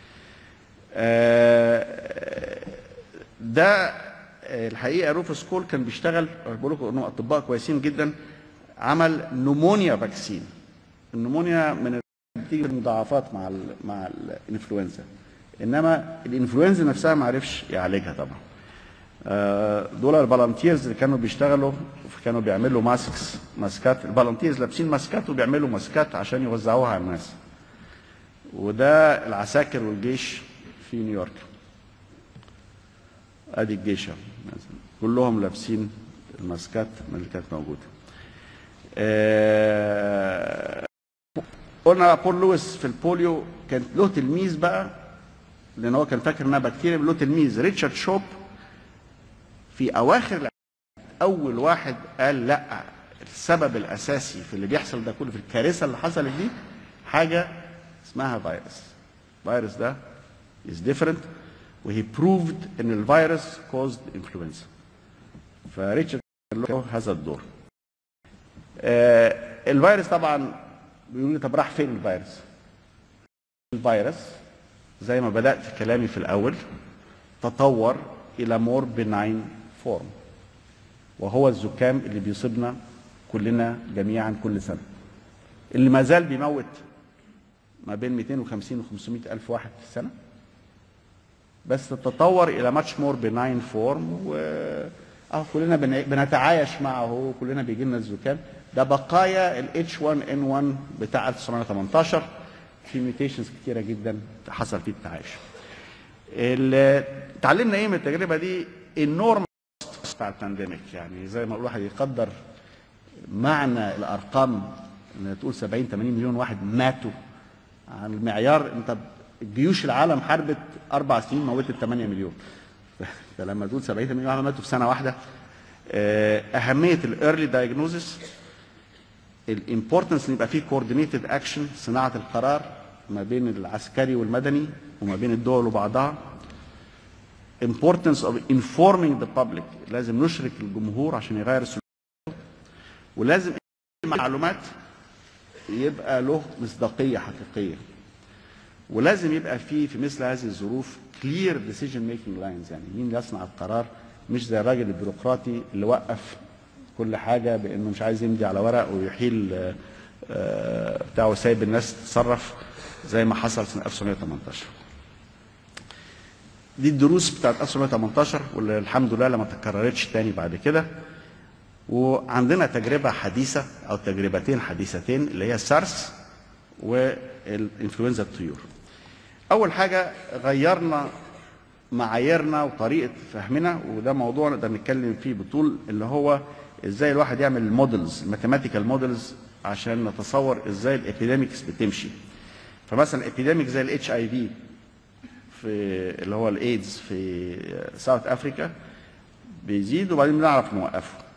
آه، ده آه، الحقيقه روفوس كول كان بيشتغل بقول لكم انهم اطباء كويسين جدا عمل نمونيا فاكسين النمونيا من بتيجي مضاعفات مع ال مع الانفلونزا انما الانفلونزا نفسها ما عرفش يعالجها طبعا آه، دول الفالنتيرز اللي كانوا بيشتغلوا كانوا بيعملوا ماسكس ماسكات الفالنتيرز لابسين ماسكات وبيعملوا ماسكات عشان يوزعوها على الناس وده العساكر والجيش في نيويورك ادي الجيش أهو مثلا. كلهم لابسين الماسكات من اللي كانت موجوده آه، قلنا بول لويس في البوليو كان له تلميذ بقى لان هو كان فاكر انها بكتيريا له تلميذ ريتشارد شوب في اواخر الع- اول واحد قال لا السبب الاساسي في اللي بيحصل ده كله في الكارثه اللي حصلت دي حاجه اسمها فيروس الفيروس ده is different وهي proved ان الفيروس caused influenza فريتشارد له هذا الدور آه الفيروس طبعا بيقول لي طب راح فين الفيروس الفيروس زي ما بدات كلامي في الاول تطور الى مور بناين فورم وهو الزكام اللي بيصيبنا كلنا جميعا كل سنه اللي ما زال بيموت ما بين 250 و 500 الف واحد في السنه بس تتطور الى ماتش مور بناين فورم و اه كلنا بن- بنتعايش معه كلنا بيجي لنا الزكام ده بقايا ال H1N1 بتاع 1918 في ميوتيشنز كتيره جدا حصل فيه التعايش. ال- اتعلمنا ايه من التجربه دي؟ النورم بتاع البانديميك يعني زي ما الواحد يقدر معنى الارقام ان تقول 70 80 مليون واحد ماتوا عن المعيار انت جيوش العالم حاربت اربع سنين موتت 8 مليون فلما تقول 70 مليون واحد ماتوا في سنه واحده آه، اهميه الايرلي دايجنوزس الامبورتنس ان يبقى فيه كوردينيتد اكشن صناعه القرار ما بين العسكري والمدني وما بين الدول وبعضها importance of informing the public لازم نشرك الجمهور عشان يغير السلوك ولازم المعلومات يبقى له مصداقيه حقيقيه ولازم يبقى في في مثل هذه الظروف clear decision making lines يعني مين اللي يصنع القرار مش زي الراجل البيروقراطي اللي وقف كل حاجه بانه مش عايز يمضي على ورق ويحيل آه، آه، بتاعه وسايب الناس تتصرف زي ما حصل سنه 1918 دي الدروس بتاعت 1918 واللي الحمد لله لما تكررتش تاني بعد كده وعندنا تجربه حديثه او تجربتين حديثتين اللي هي سارس والانفلونزا الطيور. اول حاجه غيرنا معاييرنا وطريقه فهمنا وده موضوع نقدر نتكلم فيه بطول اللي هو ازاي الواحد يعمل المودلز ماثيماتيكال مودلز عشان نتصور ازاي الابيديميكس بتمشي. فمثلا الابيديميك زي الاتش اي في في اللي هو الايدز في ساوث افريكا بيزيد وبعدين بنعرف نوقفه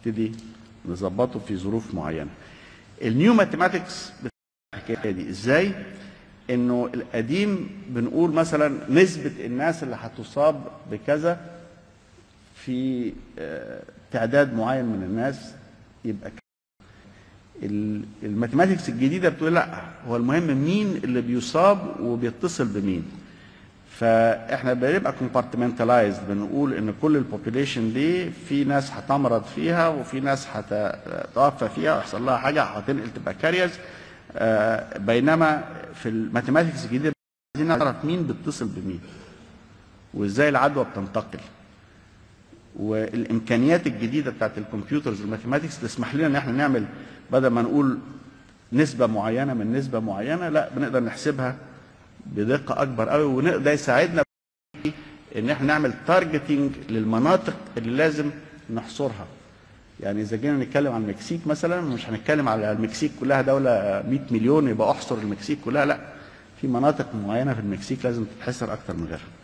نبتدي نظبطه في ظروف معينه النيو ماثيماتكس الحكايه دي ازاي انه القديم بنقول مثلا نسبه الناس اللي هتصاب بكذا في آه، تعداد معين من الناس يبقى كذا. ال- الماثيماتكس الجديده بتقول لا هو المهم مين اللي بيصاب وبيتصل بمين فاحنا بنبقى كومبارتمنتالايزد بنقول ان كل البوبيليشن دي في ناس هتمرض فيها وفي ناس هتتوفى فيها ويحصل لها حاجه هتنقل تبقى كاريرز آه، بينما في الماثيماتكس الجديده عايزين نعرف مين بيتصل بمين وازاي العدوى بتنتقل والامكانيات الجديده بتاعت الكمبيوترز والماثيماتكس تسمح لنا ان احنا نعمل بدل ما نقول نسبه معينه من نسبه معينه لا بنقدر نحسبها بدقه اكبر قوي وده يساعدنا ان احنا نعمل تارجتنج للمناطق اللي لازم نحصرها يعني اذا جينا نتكلم عن المكسيك مثلا مش هنتكلم على المكسيك كلها دوله 100 مليون يبقى احصر المكسيك كلها لا في مناطق معينه في المكسيك لازم تتحصر اكتر من غيرها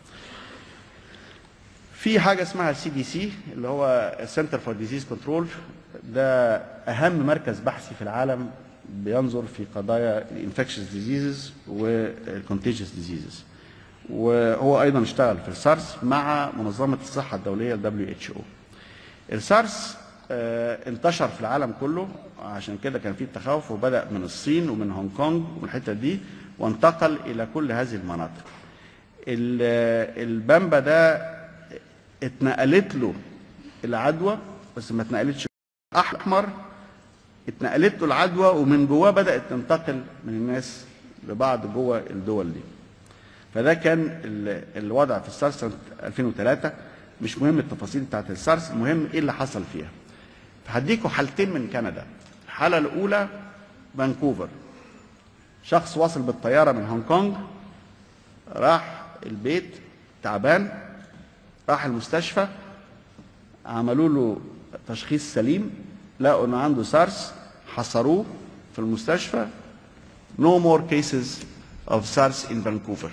في حاجه اسمها السي دي سي اللي هو سنتر فور ديزيز كنترول ده اهم مركز بحثي في العالم بينظر في قضايا الانفكشس ديزيزز والكونتيجيوس ديزيزز وهو ايضا اشتغل في السارس مع منظمه الصحه الدوليه ال WHO السارس آه، انتشر في العالم كله عشان كده كان في التخوف وبدا من الصين ومن هونج كونج ومن الحته دي وانتقل الى كل هذه المناطق ال- البامبا ده اتنقلت له العدوى بس ما اتنقلتش احمر اتنقلت له العدوى ومن جواه بدات تنتقل من الناس لبعض جوه الدول دي فده كان ال- الوضع في السارس سنه 2003 مش مهم التفاصيل بتاعت السارس المهم ايه اللي حصل فيها هديكوا حالتين من كندا الحاله الاولى فانكوفر شخص واصل بالطياره من هونج كونج راح البيت تعبان راح المستشفى عملوا له تشخيص سليم لقوا انه عنده سارس حصروه في المستشفى no more cases of SARS in Vancouver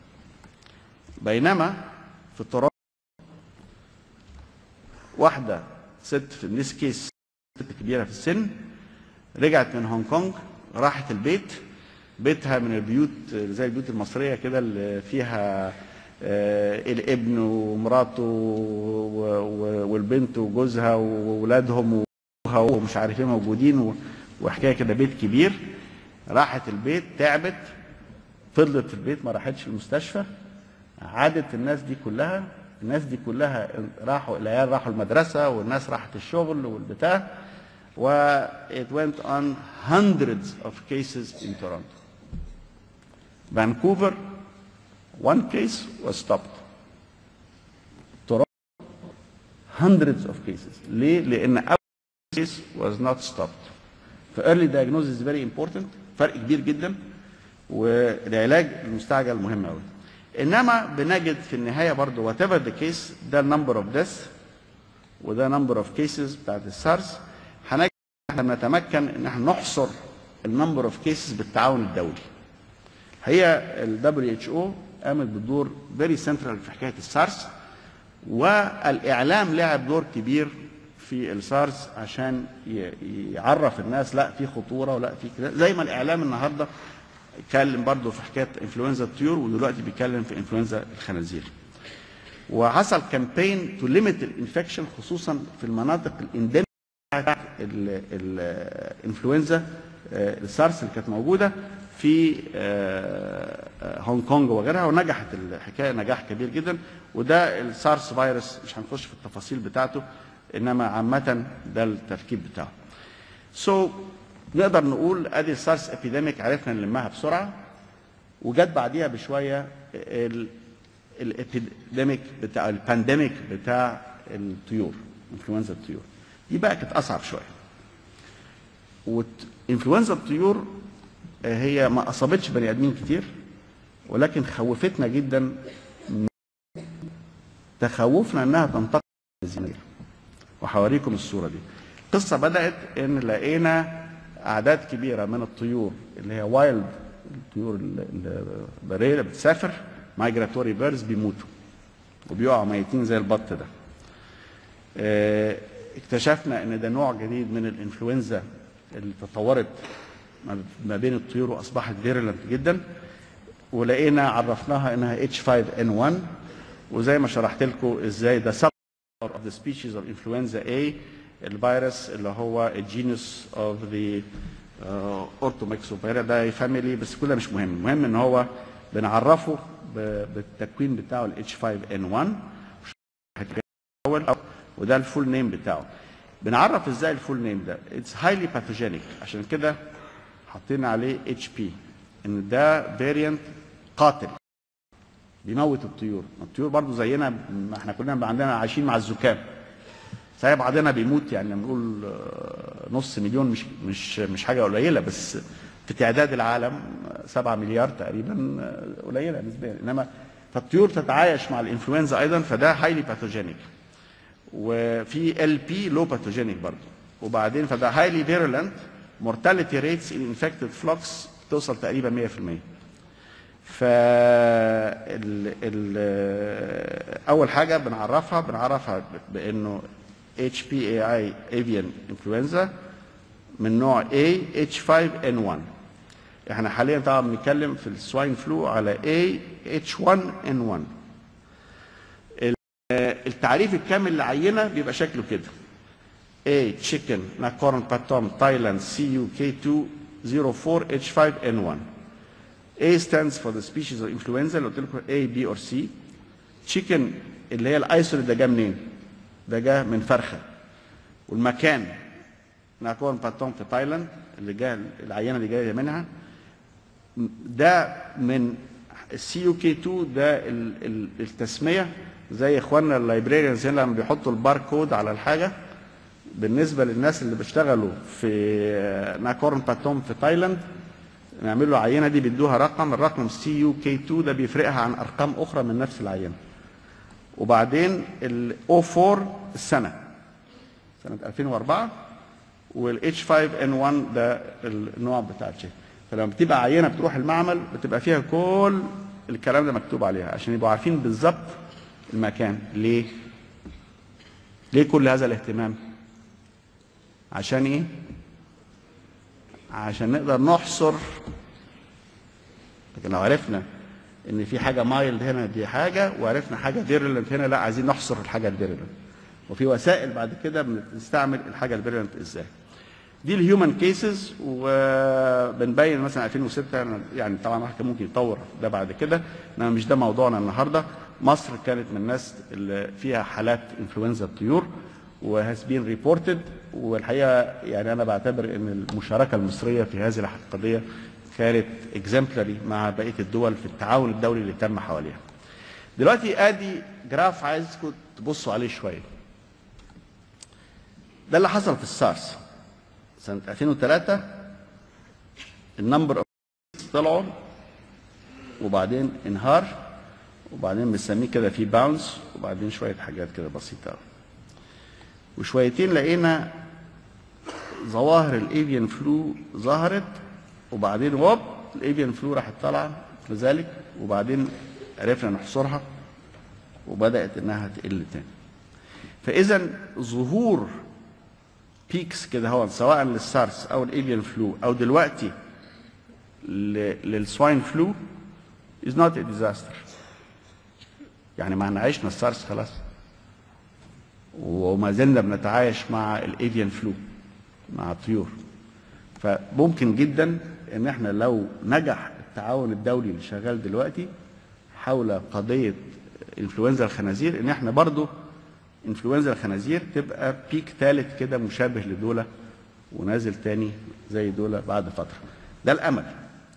بينما في تورونتو واحدة ست في النيس كيس ست كبيرة في السن رجعت من هونج كونج راحت البيت بيتها من البيوت زي البيوت المصرية كده اللي فيها آه، الابن ومراته و- و- والبنت وجوزها وولادهم وابوها ومش عارف ايه موجودين و- وحكايه كده بيت كبير راحت البيت تعبت فضلت في البيت ما راحتش المستشفى عادت الناس دي كلها الناس دي كلها راحوا العيال راحوا المدرسه والناس راحت الشغل والبتاع و it went on hundreds of cases in Toronto. Vancouver one case was stopped. Toronto hundreds of cases. ليه؟ لأن أول case was not stopped. ف early diagnosis is very important فرق كبير جدا والعلاج المستعجل مهم قوي. انما بنجد في النهايه برضه وات ايفر ذا كيس ده النمبر اوف ديث وده نمبر اوف كيسز بتاعت السارس هنجد احنا بنتمكن ان احنا نحصر النمبر اوف كيسز بالتعاون الدولي. هي ال WHO قامت بدور فيري سنترال في حكايه السارس والاعلام لعب دور كبير في السارس عشان ي- يعرف الناس لا في خطوره ولا في كده زي ما الاعلام النهارده اتكلم برضه في حكايه انفلونزا الطيور ودلوقتي بيتكلم في انفلونزا الخنازير. وحصل كامبين تو ليميت الانفكشن خصوصا في المناطق الانديميك بتاعت ال- الانفلونزا آه، السارس اللي كانت موجوده في آه، آه، هونج كونج وغيرها ونجحت الحكايه نجاح كبير جدا وده السارس فيروس مش هنخش في التفاصيل بتاعته انما عامه ده التركيب بتاعه. سو so, نقدر نقول ادي السارس ابيديميك عرفنا نلمها بسرعه وجت بعديها بشويه ال- الابيديميك بتاع البانديميك بتاع الطيور انفلونزا الطيور دي بقى كانت اصعب شويه وانفلونزا الطيور آه، هي ما اصابتش بني ادمين كتير ولكن خوفتنا جدا من تخوفنا انها تنتقل للزميل وهوريكم الصوره دي القصه بدات ان لقينا اعداد كبيره من الطيور اللي هي وايلد الطيور ال- ال- البريه اللي بتسافر مايجراتوري بيرز بيموتوا وبيقعوا ميتين زي البط ده آه، اكتشفنا ان ده نوع جديد من الانفلونزا اللي تطورت ما- ما بين الطيور واصبحت فيرولنت جدا ولقينا عرفناها انها H5N1 وزي ما شرحت لكم ازاي ده sub of the species of influenza A الفيروس اللي هو الجينوس اوف ذا اورتوميكسوبيرا ده فاميلي بس كل ده مش مهم المهم ان هو بنعرفه ب- بالتكوين بتاعه ال H5N1 الاول وده الفول نيم بتاعه بنعرف ازاي الفول نيم ده اتس هايلي باثوجينيك عشان كده حطينا عليه اتش بي ان ده فاريانت قاتل بيموت الطيور الطيور برضو زينا ما احنا كلنا بقى عندنا عايشين مع الزكام صحيح بعضنا بيموت يعني لما نقول آه، نص مليون مش مش مش حاجه قليله بس في تعداد العالم آه، 7 مليار تقريبا آه، قليله نسبيا انما فالطيور تتعايش مع الانفلونزا ايضا فده هايلي باثوجينيك وفي ال بي لو باثوجينيك برضه وبعدين فده هايلي فيرولنت مورتاليتي ريتس ان انفكتد فلوكس توصل تقريبا 100% ف ال... ال... اول حاجه بنعرفها بنعرفها بانه HPAI avian influenza من نوع A H5N1 احنا حاليا طبعا بنتكلم في السواين فلو على A H1N1 ال- التعريف الكامل للعينه بيبقى شكله كده A chicken Nakorn Patom Thailand CUK2 04 H5N1 A stands for the species of influenza اللي قلت لكم A B or C chicken اللي هي الايسول ده جه منين؟ ده جه من فرخه والمكان ناكورن باتون في تايلاند اللي جه العينه اللي جايه منها ده من السي يو كي 2 ده ال- ال- التسميه زي اخواننا اللايبريريانز هنا لما بيحطوا الباركود على الحاجه بالنسبه للناس اللي بيشتغلوا في ناكورن باتون في تايلاند نعمل له عينه دي بيدوها رقم الرقم سي يو كي 2 ده بيفرقها عن ارقام اخرى من نفس العينه وبعدين ال O4 السنه سنه 2004 والاتش 5 ان 1 ده النوع بتاع الشيء فلما بتبقى عينه بتروح المعمل بتبقى فيها كل الكلام ده مكتوب عليها عشان يبقوا عارفين بالظبط المكان ليه ليه كل هذا الاهتمام عشان ايه عشان نقدر نحصر لكن لو عرفنا ان في حاجه مايلد هنا دي حاجه وعرفنا حاجه فيرولنت هنا لا عايزين نحصر الحاجه الفيرولنت وفي وسائل بعد كده بنستعمل الحاجه الفيرولنت ازاي دي الهيومن كيسز وبنبين مثلا 2006 يعني طبعا الواحد كان ممكن يطور ده بعد كده انما مش ده موضوعنا النهارده مصر كانت من الناس اللي فيها حالات انفلونزا الطيور وهاز بين ريبورتد والحقيقه يعني انا بعتبر ان المشاركه المصريه في هذه القضيه كانت اكزامبلري مع بقيه الدول في التعاون الدولي اللي تم حواليها. دلوقتي ادي جراف عايزكم تبصوا عليه شويه. ده اللي حصل في السارس سنه 2003 النمبر اوف طلعوا وبعدين انهار وبعدين بنسميه كده في باونس وبعدين شويه حاجات كده بسيطه قوي. وشويتين لقينا ظواهر الايفيان فلو ظهرت وبعدين وب الايفيان فلو راحت طالعه لذلك وبعدين عرفنا نحصرها وبدات انها تقل تاني فاذا ظهور بيكس كده هو سواء للسارس او الايفيان فلو او دلوقتي ل- للسواين فلو is not a disaster يعني ما احنا عشنا السارس خلاص وما زلنا بنتعايش مع الايفيان فلو مع الطيور فممكن جدا ان احنا لو نجح التعاون الدولي اللي شغال دلوقتي حول قضيه انفلونزا الخنازير ان احنا برضو انفلونزا الخنازير تبقى بيك ثالث كده مشابه لدوله ونازل تاني زي دولة بعد فتره ده الامل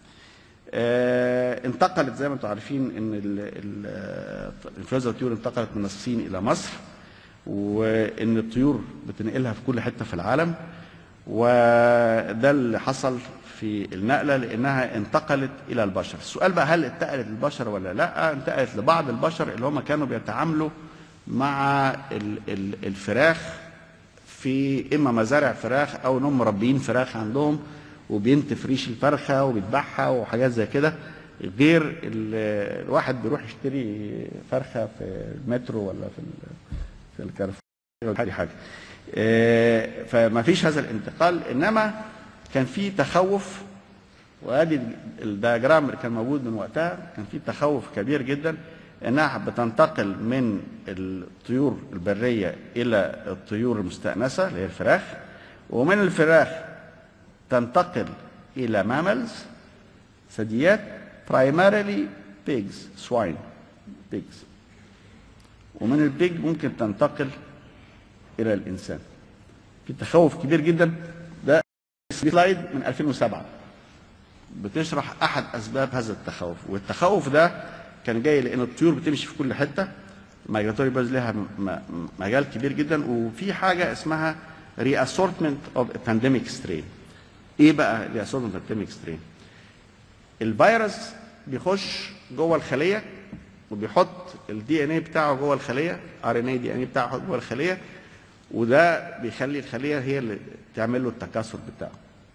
آه انتقلت زي ما انتم عارفين ان ال- ال- آه، انفلونزا الطيور انتقلت من الصين الى مصر وان الطيور بتنقلها في كل حته في العالم وده اللي حصل في النقله لانها انتقلت الى البشر السؤال بقى هل انتقلت للبشر ولا لا انتقلت لبعض البشر اللي هم كانوا بيتعاملوا مع ال- ال- الفراخ في اما مزارع فراخ او انهم مربيين فراخ عندهم وبينتف ريش الفرخه وبيذبحها وحاجات زي كده غير ال- الواحد بيروح يشتري فرخه في المترو ولا في ال- في الكارفور ولا حاجه حاجه آه، فما فيش هذا الانتقال انما كان في تخوف وادي الدياجرام اللي كان موجود من وقتها كان في تخوف كبير جدا انها بتنتقل من الطيور البريه الى الطيور المستانسه اللي هي الفراخ ومن الفراخ تنتقل الى ماملز ثدييات primarily pigs swine pigs ومن البيج ممكن تنتقل الى الانسان في تخوف كبير جدا ده سلايد من 2007 بتشرح احد اسباب هذا التخوف والتخوف ده كان جاي لان الطيور بتمشي في كل حته الميجراتوري بيرز لها م- م- مجال كبير جدا وفي حاجه اسمها reassortment of a pandemic strain ايه بقى reassortment of a pandemic strain الفيروس بيخش جوه الخليه وبيحط الدي ان اي بتاعه جوه الخليه ار ان اي دي ان اي بتاعه جوه الخليه وده بيخلي الخليه هي اللي تعمل له التكاثر بتاعه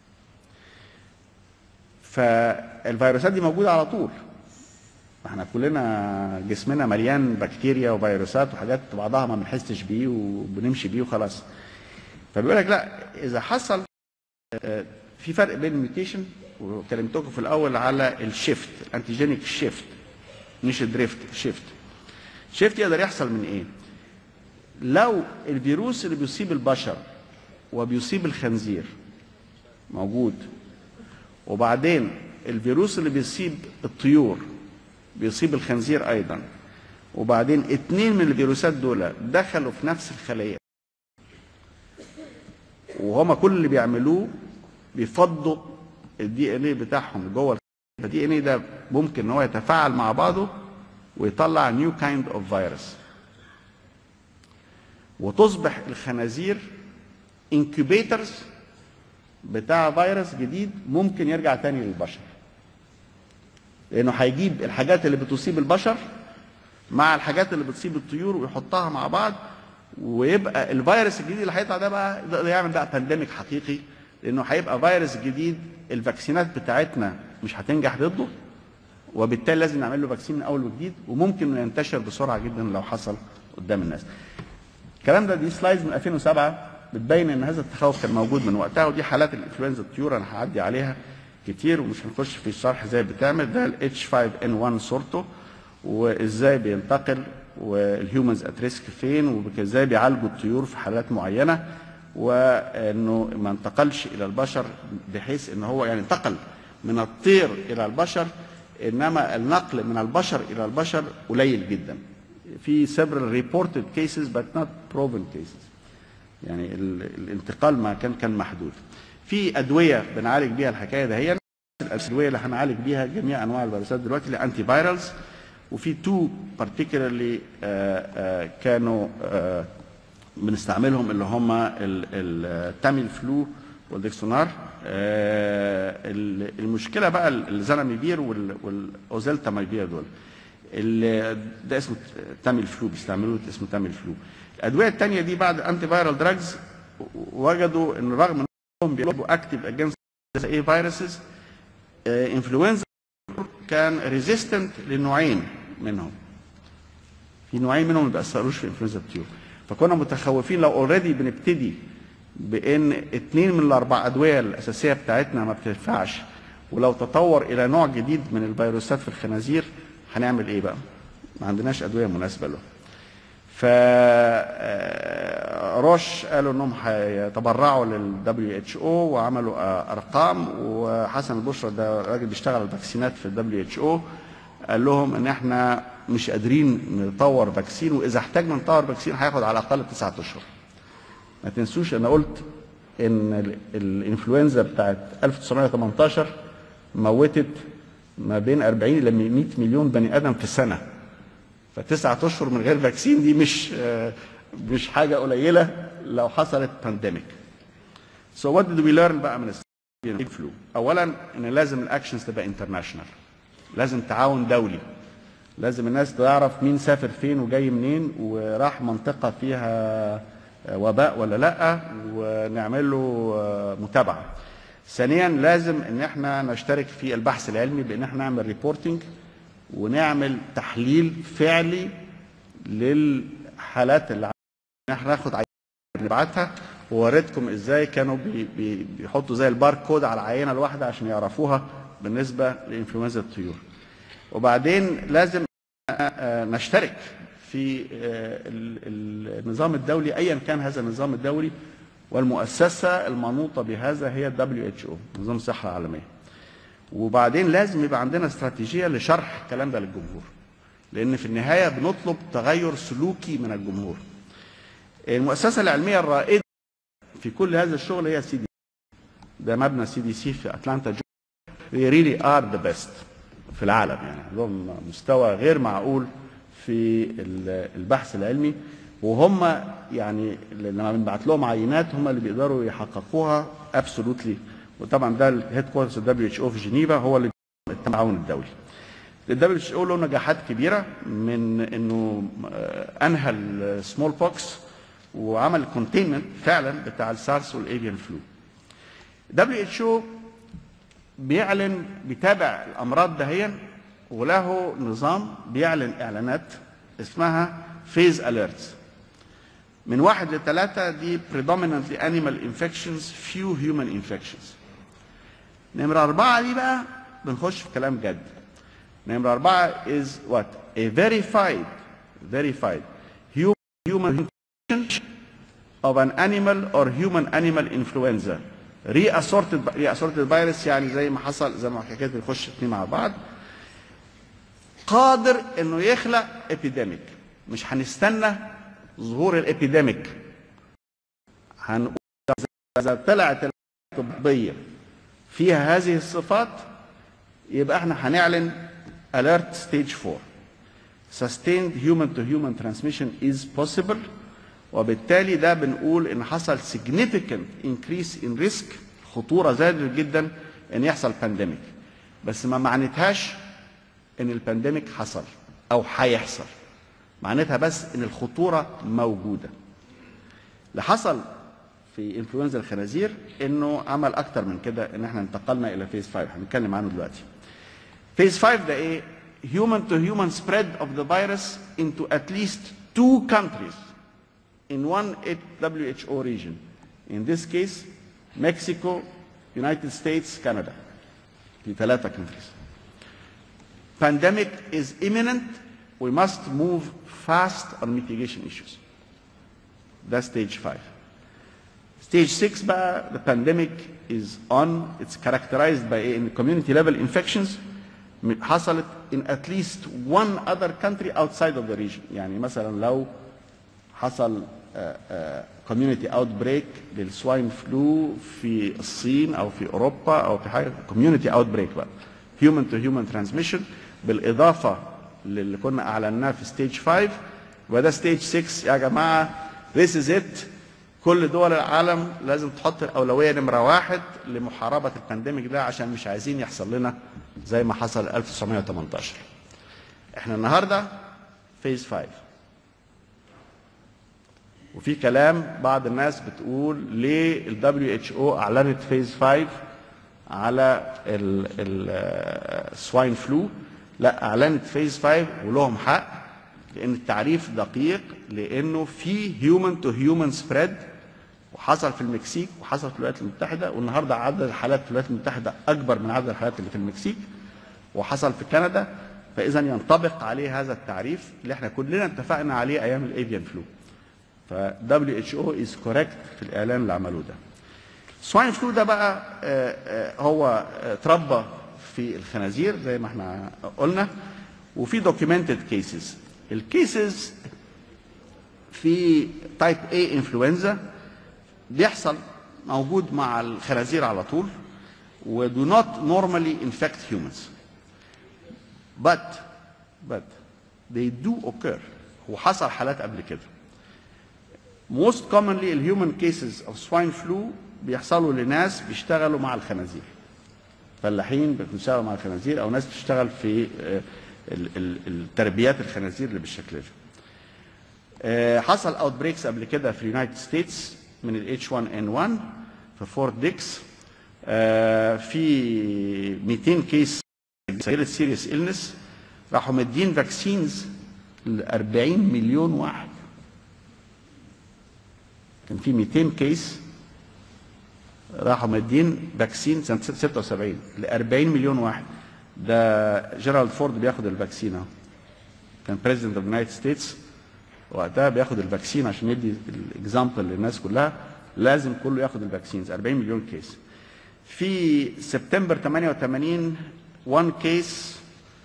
فالفيروسات دي موجوده على طول احنا كلنا جسمنا مليان بكتيريا وفيروسات وحاجات بعضها ما بنحسش بيه وبنمشي بيه وخلاص فبيقول لك لا اذا حصل آه، في فرق بين الميوتيشن وكلمتكم في الاول على الشيفت الانتيجينيك شيفت مش الدريفت شيفت شيفت يقدر يحصل من ايه لو الفيروس اللي بيصيب البشر وبيصيب الخنزير موجود وبعدين الفيروس اللي بيصيب الطيور بيصيب الخنزير ايضا وبعدين اتنين من الفيروسات دول دخلوا في نفس الخليه وهما كل اللي بيعملوه بيفضوا الدي ان اي بتاعهم جوه الدي ان اي ده ممكن ان هو يتفاعل مع بعضه ويطلع نيو كايند اوف فيروس وتصبح الخنازير انكوبيترز بتاع فيروس جديد ممكن يرجع تاني للبشر لانه هيجيب الحاجات اللي بتصيب البشر مع الحاجات اللي بتصيب الطيور ويحطها مع بعض ويبقى الفيروس الجديد اللي هيطلع ده بقى ده يعمل بقى بانديميك حقيقي لانه هيبقى فيروس جديد الفاكسينات بتاعتنا مش هتنجح ضده وبالتالي لازم نعمل له فاكسين من اول وجديد وممكن إنه ينتشر بسرعه جدا لو حصل قدام الناس. الكلام ده دي سلايدز من 2007 بتبين ان هذا التخوف كان موجود من وقتها ودي حالات الانفلونزا الطيور انا هعدي عليها كتير ومش هنخش في الشرح ازاي بتعمل ده ال H5N1 صورته وازاي بينتقل والهيومنز ات ريسك فين وازاي بيعالجوا الطيور في حالات معينه وانه ما انتقلش الى البشر بحيث ان هو يعني انتقل من الطير الى البشر انما النقل من البشر الى البشر قليل جدا في several reported cases but not proven cases يعني ال- الانتقال ما كان كان محدود في ادويه بنعالج بيها الحكايه ده هي الادويه اللي هنعالج بيها جميع انواع الفيروسات دلوقتي الانتي فايرالز وفي تو particularly آه، آه، كانوا آه، بنستعملهم اللي هم التاميل فلو والديكسونار آه، ال- المشكله بقى الزناميفير وال- والاوزيلتاميفير دول ال- ده اسمه تاميل فلو بيستعملوه اسمه تاميل فلو الادويه الثانيه دي بعد انتي فايرال دراجز وجدوا ان رغم انهم بيبقوا اكتف اجينست ايه فيروسز انفلونزا كان ريزيستنت لنوعين منهم في نوعين منهم ما بيأثروش في انفلونزا الطيور فكنا متخوفين لو اوريدي بنبتدي بان اثنين من الاربع ادويه الاساسيه بتاعتنا ما بتنفعش ولو تطور الى نوع جديد من الفيروسات في الخنازير هنعمل ايه بقى؟ ما عندناش ادويه مناسبه له. ف آه، روش قالوا انهم هيتبرعوا لل WHO وعملوا آه، ارقام وحسن البشرى ده راجل بيشتغل على الفاكسينات في ال WHO قال لهم ان احنا مش قادرين نطور فاكسين واذا احتاجنا نطور فاكسين هياخد على الاقل تسعة اشهر. ما تنسوش انا قلت ان ال- الانفلونزا بتاعت 1918 موتت ما بين 40 الى 100 مليون بني ادم في السنه فتسعة اشهر من غير فاكسين دي مش آه، مش حاجه قليله لو حصلت بانديميك. So what did we learn بقى من الفلو؟ اولا ان لازم الاكشنز تبقى انترناشونال. لازم تعاون دولي. لازم الناس تعرف مين سافر فين وجاي منين وراح منطقه فيها آه، وباء ولا لا ونعمل له آه، متابعه. ثانيا لازم ان احنا نشترك في البحث العلمي بان احنا نعمل ريبورتنج ونعمل تحليل فعلي للحالات اللي عندنا. احنا ناخد عينة بنبعتها ووريتكم ازاي كانوا بي بي بيحطوا زي الباركود على العينه الواحده عشان يعرفوها بالنسبه لانفلونزا الطيور وبعدين لازم آه، نشترك في آه، ال- النظام الدولي ايا كان هذا النظام الدولي والمؤسسه المنوطه بهذا هي الدبليو اتش او نظام الصحه العالميه وبعدين لازم يبقى عندنا استراتيجيه لشرح الكلام ده للجمهور لان في النهايه بنطلب تغير سلوكي من الجمهور المؤسسه العلميه الرائده في كل هذا الشغل هي سي دي ده مبنى سي دي سي في اتلانتا they really are the best في العالم يعني عندهم مستوى غير معقول في ال- البحث العلمي وهم يعني لما بنبعت لهم عينات هم اللي بيقدروا يحققوها ابسولوتلي وطبعا ده الهيد كوارترز الدبليو اتش او في جنيفا هو اللي التعاون الدولي الدبليو اتش او له نجاحات كبيره من انه آه، انهى السمول بوكس وعمل كونتينمنت فعلا بتاع السارس والافيان فلو دبليو اتش او بيعلن بيتابع الامراض دهيا وله نظام بيعلن اعلانات اسمها فيز اليرتس من واحد لثلاثة دي predominantly animal infections few human infections نمرة أربعة دي بقى بنخش في كلام جد نمرة أربعة is what a verified verified human human infection of an animal or human animal influenza reassorted reassorted virus يعني زي ما حصل زي ما حكيت بنخش اتنين مع بعض قادر انه يخلق epidemic مش هنستنى ظهور الابيديميك هنقول اذا طلعت الطبيه فيها هذه الصفات يبقى احنا هنعلن alert stage 4 sustained human to human transmission is possible وبالتالي ده بنقول ان حصل significant increase in risk خطوره زادت جدا ان يحصل بانديميك بس ما معنتهاش ان البانديميك حصل او هيحصل معناتها بس ان الخطوره موجوده اللي حصل في انفلونزا الخنازير انه عمل اكتر من كده ان احنا انتقلنا الى فيز 5 هنتكلم عنه دلوقتي فيز 5 ده ايه human to human spread of the virus into at least two countries in one WHO region in this case Mexico United States Canada في ثلاثة countries pandemic is imminent we must move fast on mitigation issues that's stage 5 Stage 6 بقى the pandemic is on it's characterized by in community level infections م- حصلت in at least one other country outside of the region يعني مثلا لو حصل uh, uh, community outbreak للسواين فلو في الصين او في اوروبا او في حاجه community outbreak بقى human to human transmission بالاضافه للي كنا اعلناه في stage 5 وده stage 6 يا جماعه this is it كل دول العالم لازم تحط الأولوية نمرة واحد لمحاربة البانديميك ده عشان مش عايزين يحصل لنا زي ما حصل 1918 احنا النهاردة فيز 5 وفي كلام بعض الناس بتقول ليه ال WHO أعلنت فيز 5 على السواين فلو لا أعلنت فيز 5 ولهم حق لأن التعريف دقيق لأنه في هيومن تو هيومن سبريد وحصل في المكسيك وحصل في الولايات المتحده والنهارده عدد الحالات في الولايات المتحده اكبر من عدد الحالات اللي في المكسيك وحصل في كندا فاذا ينطبق عليه هذا التعريف اللي احنا كلنا اتفقنا عليه ايام الافيان فلو ف WHO is correct في الاعلان اللي عملوه ده سواين فلو ده بقى آه، آه، هو آه، اتربى في الخنازير زي ما احنا قلنا وفي دوكيومنتد كيسز الكيسز في تايب A انفلونزا بيحصل موجود مع الخنازير على طول و do not normally infect humans but but they do occur وحصل حالات قبل كده most commonly الهيومن cases of swine flu بيحصلوا لناس بيشتغلوا مع الخنازير فلاحين بيشتغلوا مع الخنازير او ناس بتشتغل في آه، ال- ال- التربيات الخنازير اللي بالشكل ده آه، حصل اوت بريكس قبل كده في اليونايتد ستيتس من ال H1N1 في فورت ديكس آه، في 200 كيس سيريس إلنس راحوا مدين فاكسينز ل 40 مليون واحد كان في 200 كيس راحوا مادين فاكسين سنه 76 ل 40 مليون واحد ده جيرالد فورد بياخد الفاكسين اهو كان بريزيدنت اوف يونايتد ستيتس وقتها بياخد الفاكسين عشان يدي الاكزامبل للناس كلها لازم كله ياخد الفاكسينز 40 مليون كيس في سبتمبر 88 1 كيس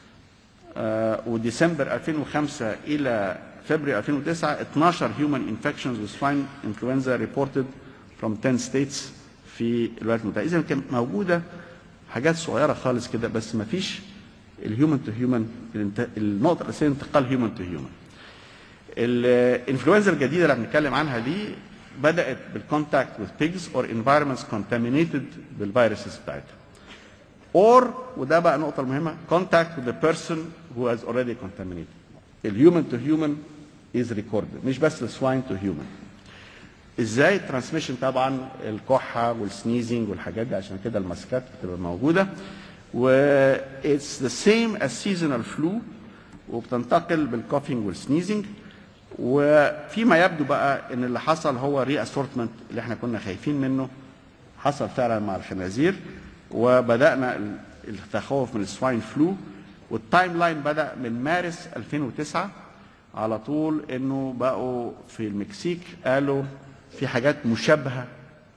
آه وديسمبر 2005 الى فبراير 2009 12 human infections with swine influenza reported from 10 states في الولايات المتحده اذا كانت موجوده حاجات صغيره خالص كده بس ما فيش الهيومن تو هيومن النقطه الاساسيه انتقال هيومن تو هيومن الانفلونزا الجديده اللي بنتكلم عنها دي بدات بالكونتاكت with pigs or environments contaminated بالفيروسز بتاعتها or وده بقى النقطه المهمه contact with the person who has already contaminated الهيومن تو هيومن is recorded مش بس السواين تو هيومن ازاي الترانسميشن طبعا الكحه والسنيزنج والحاجات دي عشان كده الماسكات بتبقى موجوده و it's the same as seasonal flu وبتنتقل بالكوفينج والسنيزنج وفيما يبدو بقى ان اللي حصل هو ري اسورتمنت اللي احنا كنا خايفين منه حصل فعلا مع الخنازير وبدانا التخوف من السواين فلو والتايم لاين بدا من مارس 2009 على طول انه بقوا في المكسيك قالوا في حاجات مشابهه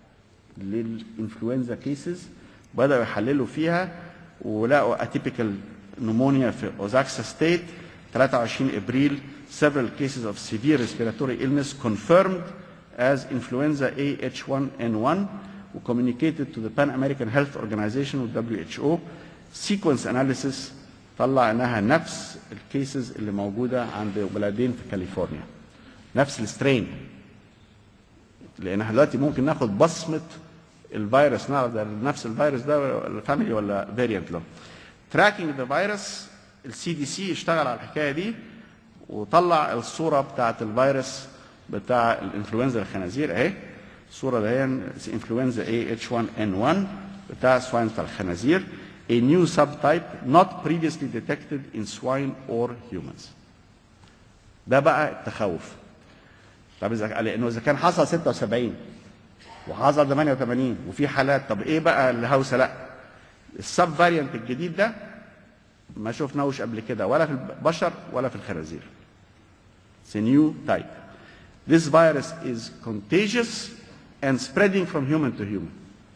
للانفلونزا كيسز بداوا يحللوا فيها ولقوا اتيبيكال نمونيا في اوزاكسا ستيت 23 ابريل several cases of severe respiratory illness confirmed as influenza A H1N1 وcommunicated to the Pan American Health Organization و WHO sequence analysis طلع انها نفس الكيسز اللي موجوده عند بلدين في كاليفورنيا نفس السترين لان احنا دلوقتي ممكن ناخد بصمه الفيروس نعرف ده نفس الفيروس ده الفاميلي ولا فاريانت له تراكنج ذا فيروس السي دي سي اشتغل على الحكايه دي وطلع الصوره بتاعت الفيروس بتاع الانفلونزا الخنازير اهي الصوره دي انفلونزا A H1N1 بتاع سواين بتاع الخنازير a new subtype not previously detected in swine or humans. ده بقى التخوف. طب اذا لانه اذا كان حصل 76 وحصل 88 وفي حالات طب ايه بقى الهوسه لا السب فاريانت الجديد ده ما شفناهوش قبل كده ولا في البشر ولا في الخنازير. It's a new type. This virus is contagious and spreading from human to human.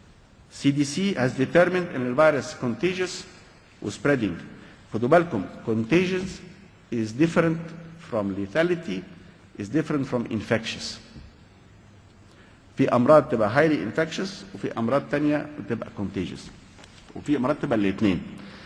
CDC has determined ان الفيروس contagious و spreading. خدوا بالكم contagious is different from lethality is different from infectious. في امراض تبقى highly infectious وفي امراض تانية بتبقى contagious. وفي امراض تبقى الاثنين.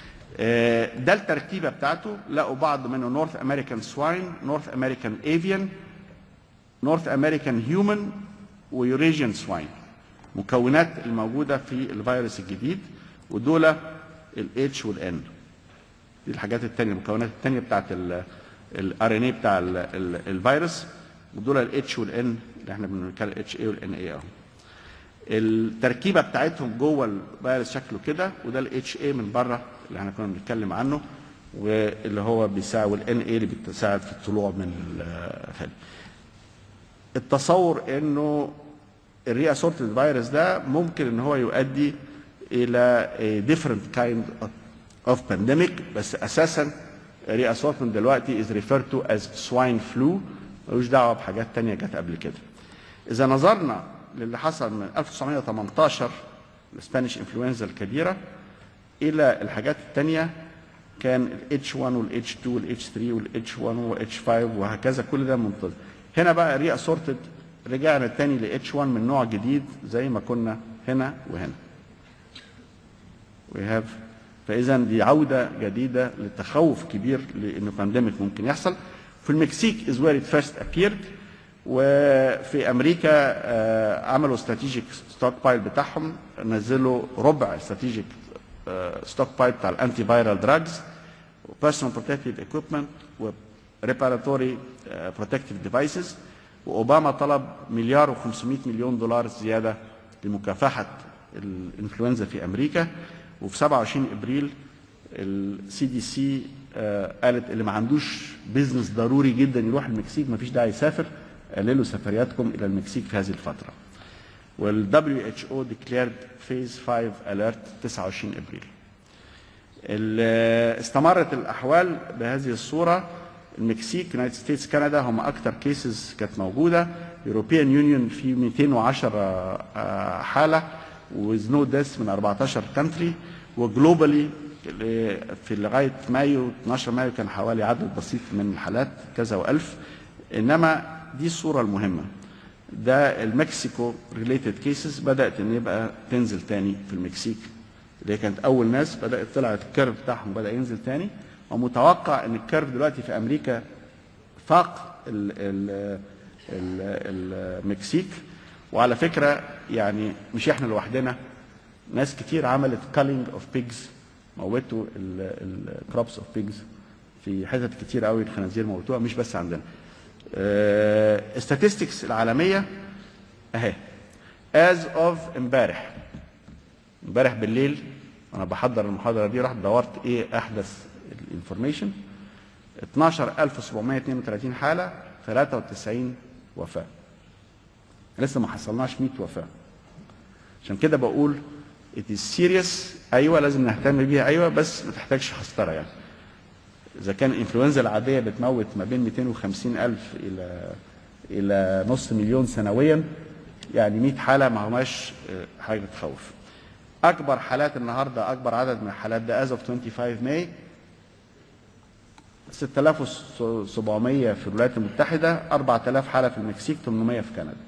ده التركيبه بتاعته لقوا بعض منه نورث امريكان سواين نورث امريكان افيان نورث امريكان هيومن ويوريجيان سواين مكونات الموجوده في الفيروس الجديد ودول الاتش والان دي الحاجات الثانيه المكونات الثانيه بتاعت الار ان اي بتاع ال ال الفيروس ودول الاتش والان اللي احنا بنتكلم اتش اي والان اي اهو التركيبه بتاعتهم جوه الفيروس شكله كده وده الاتش اي من بره اللي احنا كنا بنتكلم عنه واللي هو بيساعد والان اي اللي بتساعد في الطلوع من الخلي التصور انه الري اسورتد فيروس ده ممكن ان هو يؤدي الى a different kind of pandemic بس اساسا الري اسورتمنت دلوقتي is referred to as swine flu ملوش دعوه بحاجات تانية جت قبل كده. اذا نظرنا للي حصل من 1918 الاسبانيش انفلونزا الكبيره الى الحاجات التانية كان ال H1 وال H2 وال H3 وال H1 وال H5 وهكذا كل ده منتظم. هنا بقى ري اسورتد رجعنا تاني ل H1 من نوع جديد زي ما كنا هنا وهنا. We have فاذا دي عوده جديده لتخوف كبير لانه بانديميك ممكن يحصل. في المكسيك is where it first appeared وفي امريكا آه عملوا استراتيجيك ستوك بايل بتاعهم نزلوا ربع استراتيجيك ستوك بايل بتاع الانتي فايرال دراجز وبيرسونال بروتكتيف ايكويبمنت وريباراتوري بروتكتيف ديفايسز واوباما طلب مليار و500 مليون دولار زياده لمكافحه الانفلونزا في امريكا وفي 27 ابريل السي دي سي قالت اللي ما عندوش بيزنس ضروري جدا يروح المكسيك ما فيش داعي يسافر قللوا سفرياتكم الى المكسيك في هذه الفتره. وال WHO declared phase 5 alert 29 ابريل. ال- استمرت الاحوال بهذه الصوره المكسيك يونايتد ستيتس كندا هم اكثر كيسز كانت موجوده يوروبيان يونيون في 210 آه، حاله with no deaths من 14 كانتري وجلوبالي في لغايه مايو 12 مايو كان حوالي عدد بسيط من الحالات كذا والف انما دي الصوره المهمه ده المكسيكو ريليتد كيسز بدات ان يبقى تنزل تاني في المكسيك اللي هي كانت اول ناس بدات طلعت الكيرف بتاعهم بدا ينزل تاني ومتوقع ان الكيرف دلوقتي في امريكا فاق ال ال ال المكسيك وعلى فكره يعني مش احنا لوحدنا ناس كتير عملت كالينج اوف بيجز موتوا الكروبس اوف بيجز في حتت كتير قوي الخنازير موتوها مش بس عندنا statistics العالميه اهي as of امبارح امبارح بالليل وانا بحضر المحاضره دي رحت دورت ايه احدث الانفورميشن 12732 حاله 93 وفاه لسه ما حصلناش 100 وفاه عشان كده بقول it is serious ايوه لازم نهتم بيها ايوه بس ما تحتاجش حسطره يعني اذا كان الانفلونزا العاديه بتموت ما بين 250 الف الى الى نص مليون سنويا يعني 100 حاله ما هماش آه، حاجه تخوف اكبر حالات النهارده اكبر عدد من الحالات ده از اوف 25 ماي 6700 في الولايات المتحده 4000 حاله في المكسيك 800 في كندا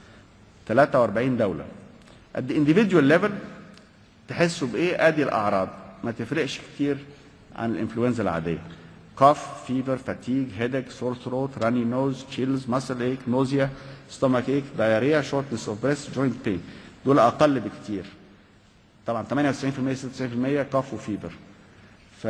43 دوله at the individual level تحسوا بايه ادي الاعراض ما تفرقش كتير عن الانفلونزا العاديه cough fever fatigue headache sore throat runny nose chills muscle ache nausea stomach ache diarrhea shortness of breath joint pain دول اقل بكتير طبعا 98% 96% cough وفيبر ف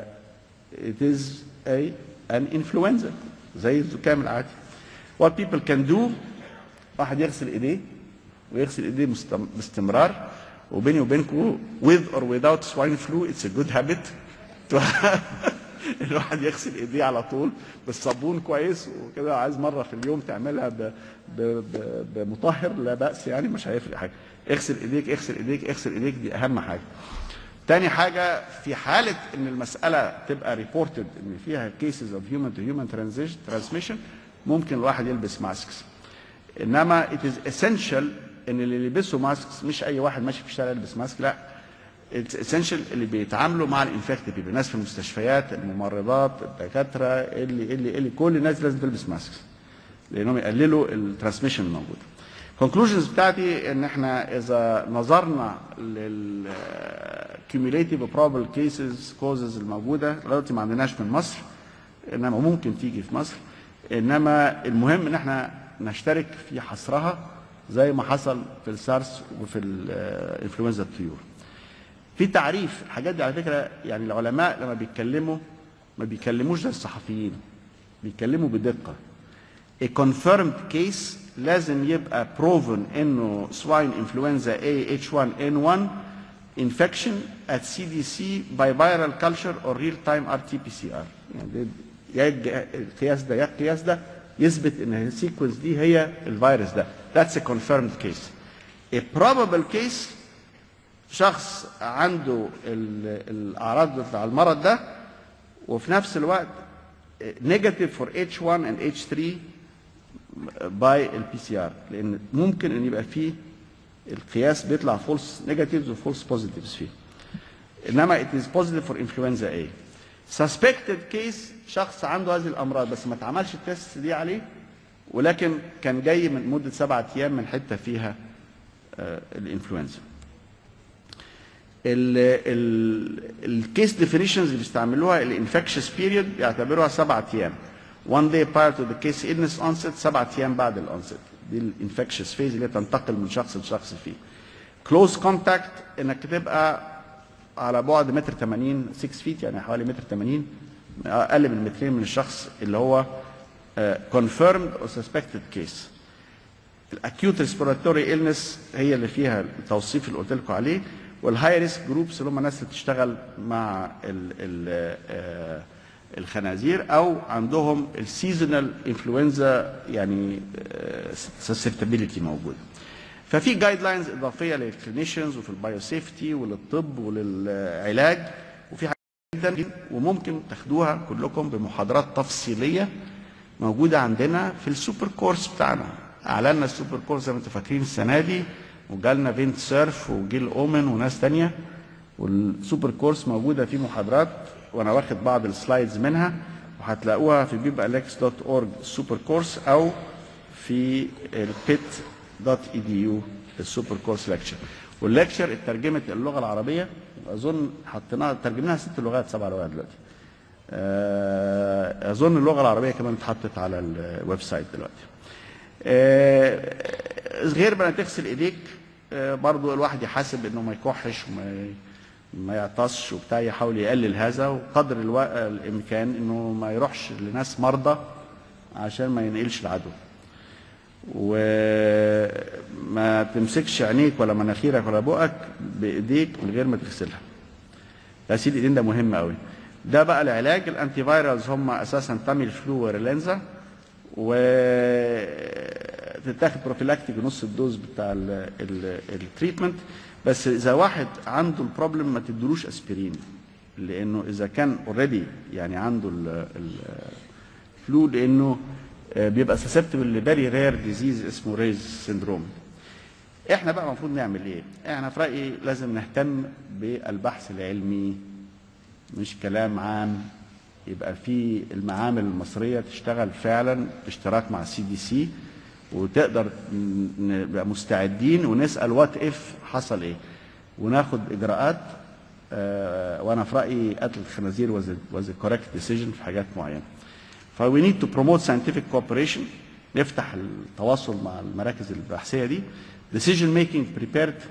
it is a an influenza زي الزكام العادي what people can do واحد يغسل ايديه ويغسل ايديه مستم- باستمرار وبيني وبينكم with or without swine flu it's a good habit to الواحد يغسل ايديه على طول بالصابون كويس وكده عايز مره في اليوم تعملها ب... ب... ب... بمطهر لا باس يعني مش هيفرق حاجه اغسل ايديك اغسل ايديك اغسل ايديك دي اهم حاجه تاني حاجة في حالة إن المسألة تبقى ريبورتد إن فيها cases of human to human transi- transmission ممكن الواحد يلبس ماسكس. إنما it is essential إن اللي يلبسوا ماسكس مش أي واحد ماشي في الشارع يلبس ماسك لا it's essential اللي بيتعاملوا مع الانفكتد بيبقى الناس في المستشفيات الممرضات الدكاترة اللي اللي اللي كل الناس لازم تلبس ماسكس لأنهم يقللوا الترانسميشن الموجود. conclusions بتاعتي ان احنا اذا نظرنا لل cumulative probable cases causes الموجوده دلوقتي ما عندناش من مصر انما ممكن تيجي في مصر انما المهم ان احنا نشترك في حصرها زي ما حصل في السارس وفي الانفلونزا الطيور. في تعريف الحاجات دي على فكره يعني العلماء لما بيتكلموا ما بيكلموش زي الصحفيين بيتكلموا بدقه. A confirmed case لازم يبقى proven انه swine influenza A H1N1 infection at CDC by viral culture or real time RT-PCR يعني ده يا الج- القياس ده يا القياس ده يثبت ان السيكونس دي هي الفيروس ده that's a confirmed case a probable case شخص عنده ال- الاعراض بتاع المرض ده وفي نفس الوقت نيجاتيف فور H1 and H3 باي البي سي ار لان ممكن ان يبقى فيه القياس بيطلع فولس نيجاتيفز وفولس بوزيتيفز فيه انما it is positive for influenza A suspected case شخص عنده هذه الامراض بس ما اتعملش التست دي عليه ولكن كان جاي من مده سبعة ايام من حته فيها آه، الانفلونزا الكيس ديفينيشنز اللي بيستعملوها الانفكشس بيريود بيعتبروها سبعة ايام one day prior to the case illness onset سبعة ايام بعد الانست دي الانفكشس فيز اللي هي تنتقل من شخص لشخص فيه close contact انك تبقى على بعد متر 80 6 فيت يعني حوالي متر 80 اقل من مترين من الشخص اللي هو آه، confirmed or suspected case الاكيوت ريسبيراتوري النس هي اللي فيها التوصيف اللي قلت لكم عليه والهاي ريسك جروبس اللي هم الناس اللي بتشتغل مع ال ال الخنازير او عندهم السيزونال انفلونزا يعني سسبتابيليتي موجوده ففي جايد لاينز اضافيه للكلينيشنز وفي البايو سيفتي وللطب وللعلاج وفي حاجات جدا وممكن تاخدوها كلكم بمحاضرات تفصيليه موجوده عندنا في السوبر كورس بتاعنا اعلنا السوبر كورس زي ما انتم فاكرين السنه دي وجالنا فينت سيرف وجيل اومن وناس تانية والسوبر كورس موجوده في محاضرات وانا واخد بعض السلايدز منها وهتلاقوها في بيبقى ليكس دوت اورج سوبر كورس او في البيت دوت اي دي يو السوبر كورس ليكتشر والليكتشر اترجمت اللغه العربيه اظن حطيناها ترجمناها ست لغات سبع لغات دلوقتي آه، اظن اللغه العربيه كمان اتحطت على الويب سايت دلوقتي آه، غير ما تغسل ايديك آه، برضو الواحد يحاسب انه ما يكحش وما ي- ما يعطسش وبتاع يحاول يقلل هذا وقدر الو... الامكان انه ما يروحش لناس مرضى عشان ما ينقلش العدو وما تمسكش عينيك ولا مناخيرك ولا بقك بايديك من غير ما تغسلها غسيل الايدين ده مهم قوي ده بقى العلاج الانتي فايرالز هم اساسا تاميل فلو وريلانزا و تتاخد بروفيلاكتيك نص الدوز بتاع التريتمنت بس اذا واحد عنده البروبلم ما تدلوش اسبرين لانه اذا كان اوريدي يعني عنده الفلو لانه آه، بيبقى سسبتبل لفيري رير ديزيز اسمه ريز سيندروم احنا بقى المفروض نعمل ايه احنا في رايي لازم نهتم بالبحث العلمي مش كلام عام يبقى في المعامل المصريه تشتغل فعلا باشتراك مع السي دي سي وتقدر ن- نبقى مستعدين ونسال وات اف حصل ايه وناخد اجراءات آه، وانا في رايي قتل الخنازير was a correct decision في حاجات معينه ف we need to promote scientific cooperation نفتح التواصل مع المراكز البحثيه دي decision making prepared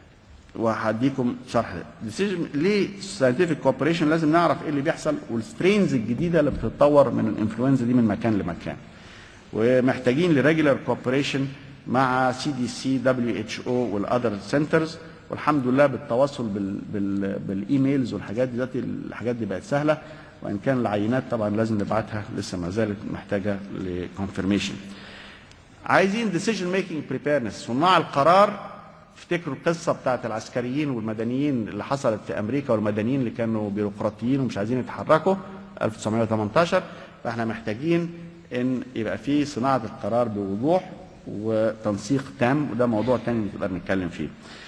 وهديكم شرح decision ليه scientific cooperation لازم نعرف ايه اللي بيحصل والسترينز الجديده اللي بتتطور من الانفلونزا دي من مكان لمكان ومحتاجين لريجولار كوبريشن مع سي دي سي دبليو اتش او والاذر سنترز والحمد لله بالتواصل بال بال بالايميلز والحاجات دي دلوقتي الحاجات دي بقت سهله وان كان العينات طبعا لازم نبعتها لسه ما زالت محتاجه لكونفirmation عايزين ديسيجن ميكنج بريبيرنس صناع القرار افتكروا القصه بتاعت العسكريين والمدنيين اللي حصلت في امريكا والمدنيين اللي كانوا بيروقراطيين ومش عايزين يتحركوا 1918 فاحنا محتاجين ان يبقى في صناعه القرار بوضوح وتنسيق تام وده موضوع تاني نقدر نتكلم فيه.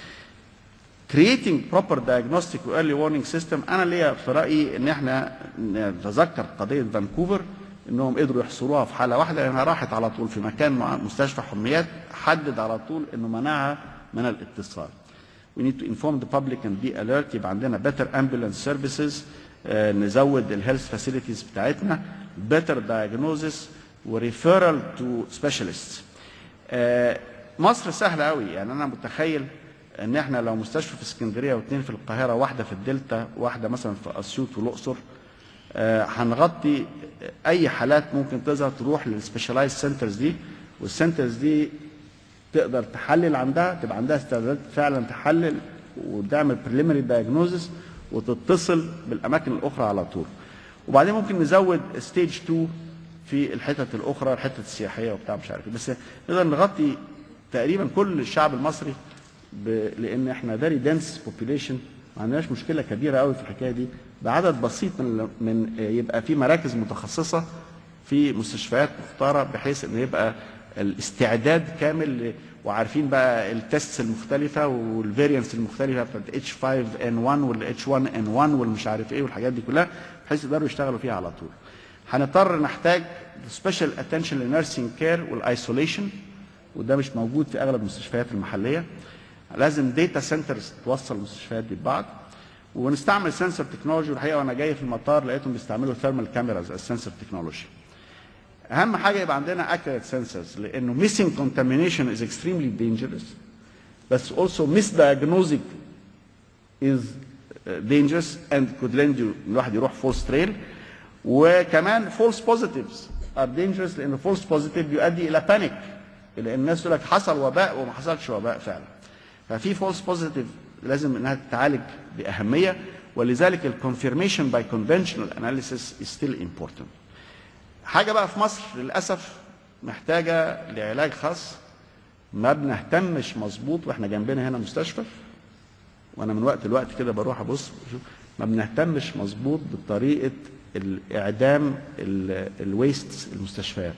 creating proper diagnostic و early warning system انا ليا في رايي ان احنا نتذكر قضيه فانكوفر انهم قدروا يحصروها في حاله واحده لانها راحت على طول في مكان مع مستشفى حميات حدد على طول انه منعها من الاتصال. We need to inform the public and be alert يبقى عندنا better ambulance services آه، نزود الهيلث فاسيلتيز بتاعتنا better diagnosis وريفيرال تو specialists. آه، مصر سهله قوي يعني انا متخيل ان احنا لو مستشفى في اسكندريه واثنين في القاهره واحده في الدلتا واحده مثلا في اسيوط والاقصر آه، هنغطي اي حالات ممكن تظهر تروح للسبيشالايز سنترز دي والسنترز دي تقدر تحلل عندها تبقى عندها استعداد فعلا تحلل وتعمل بريليمري دايجنوزس وتتصل بالاماكن الاخرى على طول وبعدين ممكن نزود ستيج 2 في الحتت الاخرى الحتت السياحيه وبتاع مش عارف إيه. بس نقدر نغطي تقريبا كل الشعب المصري ب... لان احنا فيري دنس بوبيليشن ما عندناش مشكله كبيره قوي في الحكايه دي بعدد بسيط من من يبقى في مراكز متخصصه في مستشفيات مختاره بحيث ان يبقى الاستعداد كامل ل- وعارفين بقى التستس المختلفه والفاريانس المختلفه بتاعت اتش 5 ان 1 والاتش 1 ان 1 والمش عارف ايه والحاجات دي كلها بحيث يقدروا يشتغلوا فيها على طول. هنضطر نحتاج سبيشال اتنشن للنيرسينج كير والايسوليشن وده مش موجود في اغلب المستشفيات المحليه. لازم داتا سنترز توصل المستشفيات دي ببعض ونستعمل سنسور تكنولوجي والحقيقه وانا جاي في المطار لقيتهم بيستعملوا ثيرمال كاميراز السنسور تكنولوجي. اهم حاجه يبقى عندنا accurate sensors لانه missing contamination is extremely dangerous بس also misdiagnosing is uh, dangerous and could lend you الواحد يروح false trail وكمان false positives are dangerous لان false positive بيؤدي الى panic الى الناس تقول لك حصل وباء وما حصلش وباء فعلا ففي false positive لازم انها تتعالج باهميه ولذلك الكونفirmation باي conventional analysis is still important حاجه بقى في مصر للاسف محتاجه لعلاج خاص ما بنهتمش مظبوط واحنا جنبنا هنا مستشفى وانا من وقت لوقت كده بروح ابص واشوف ما بنهتمش مظبوط بطريقه الاعدام الويست المستشفيات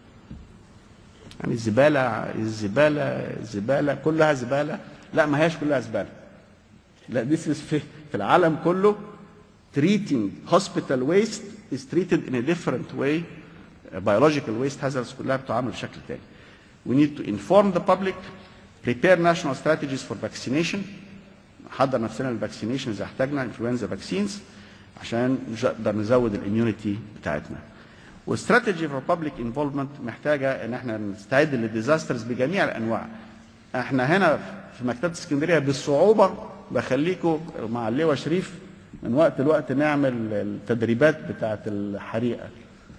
يعني الزباله الزباله الزباله كلها زباله لا ما هياش كلها زباله لا this is في في العالم كله treating hospital waste is treated in a different way biological waste hazards كلها بتعامل بشكل تاني we need to inform the public prepare national strategies for vaccination نحضر نفسنا للفاكسينيشن اذا احتاجنا انفلونزا فاكسينز عشان نقدر نزود الاميونيتي بتاعتنا واستراتيجي فور بابليك انفولفمنت محتاجه ان احنا نستعد للديزاسترز بجميع الانواع احنا هنا في مكتبه اسكندريه بالصعوبه بخليكم مع اللواء شريف من وقت لوقت نعمل التدريبات بتاعه الحريقه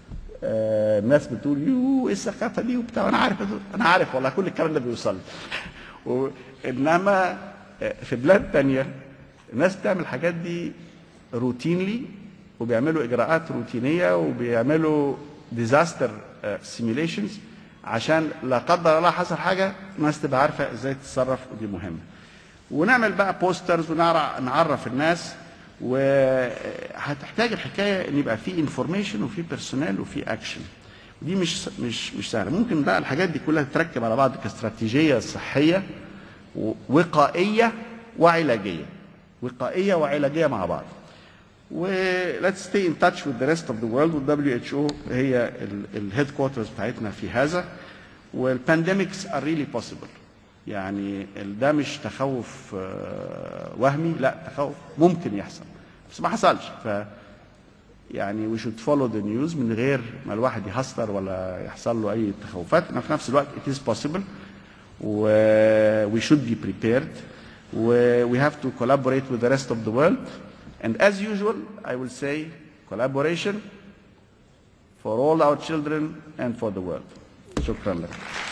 آه الناس بتقول يو ايه السخافه دي وبتاع انا عارف انا عارف والله كل الكلام ده بيوصل لي انما في بلاد تانية الناس بتعمل الحاجات دي روتينلي وبيعملوا اجراءات روتينيه وبيعملوا ديزاستر سيميليشنز عشان لا قدر الله حصل حاجه الناس تبقى عارفه ازاي تتصرف ودي مهمه. ونعمل بقى بوسترز ونعرف الناس وهتحتاج الحكايه ان يبقى في انفورميشن وفي بيرسونال وفي اكشن. ودي مش مش مش سهله ممكن بقى الحاجات دي كلها تتركب على بعض كاستراتيجيه صحيه وقائيه وعلاجيه وقائيه وعلاجيه مع بعض و let's stay in touch with the rest of the world وال WHO هي الهيد كوارترز بتاعتنا في هذا والبانديميكس are really possible يعني ده مش تخوف وهمي لا تخوف ممكن يحصل بس ما حصلش ف يعني we should follow the news من غير ما الواحد يهستر ولا يحصل له اي تخوفات انما في نفس الوقت it is possible و we should be prepared و we have to collaborate with the rest of the world and as usual I will say collaboration for all our children and for the world شكرا لك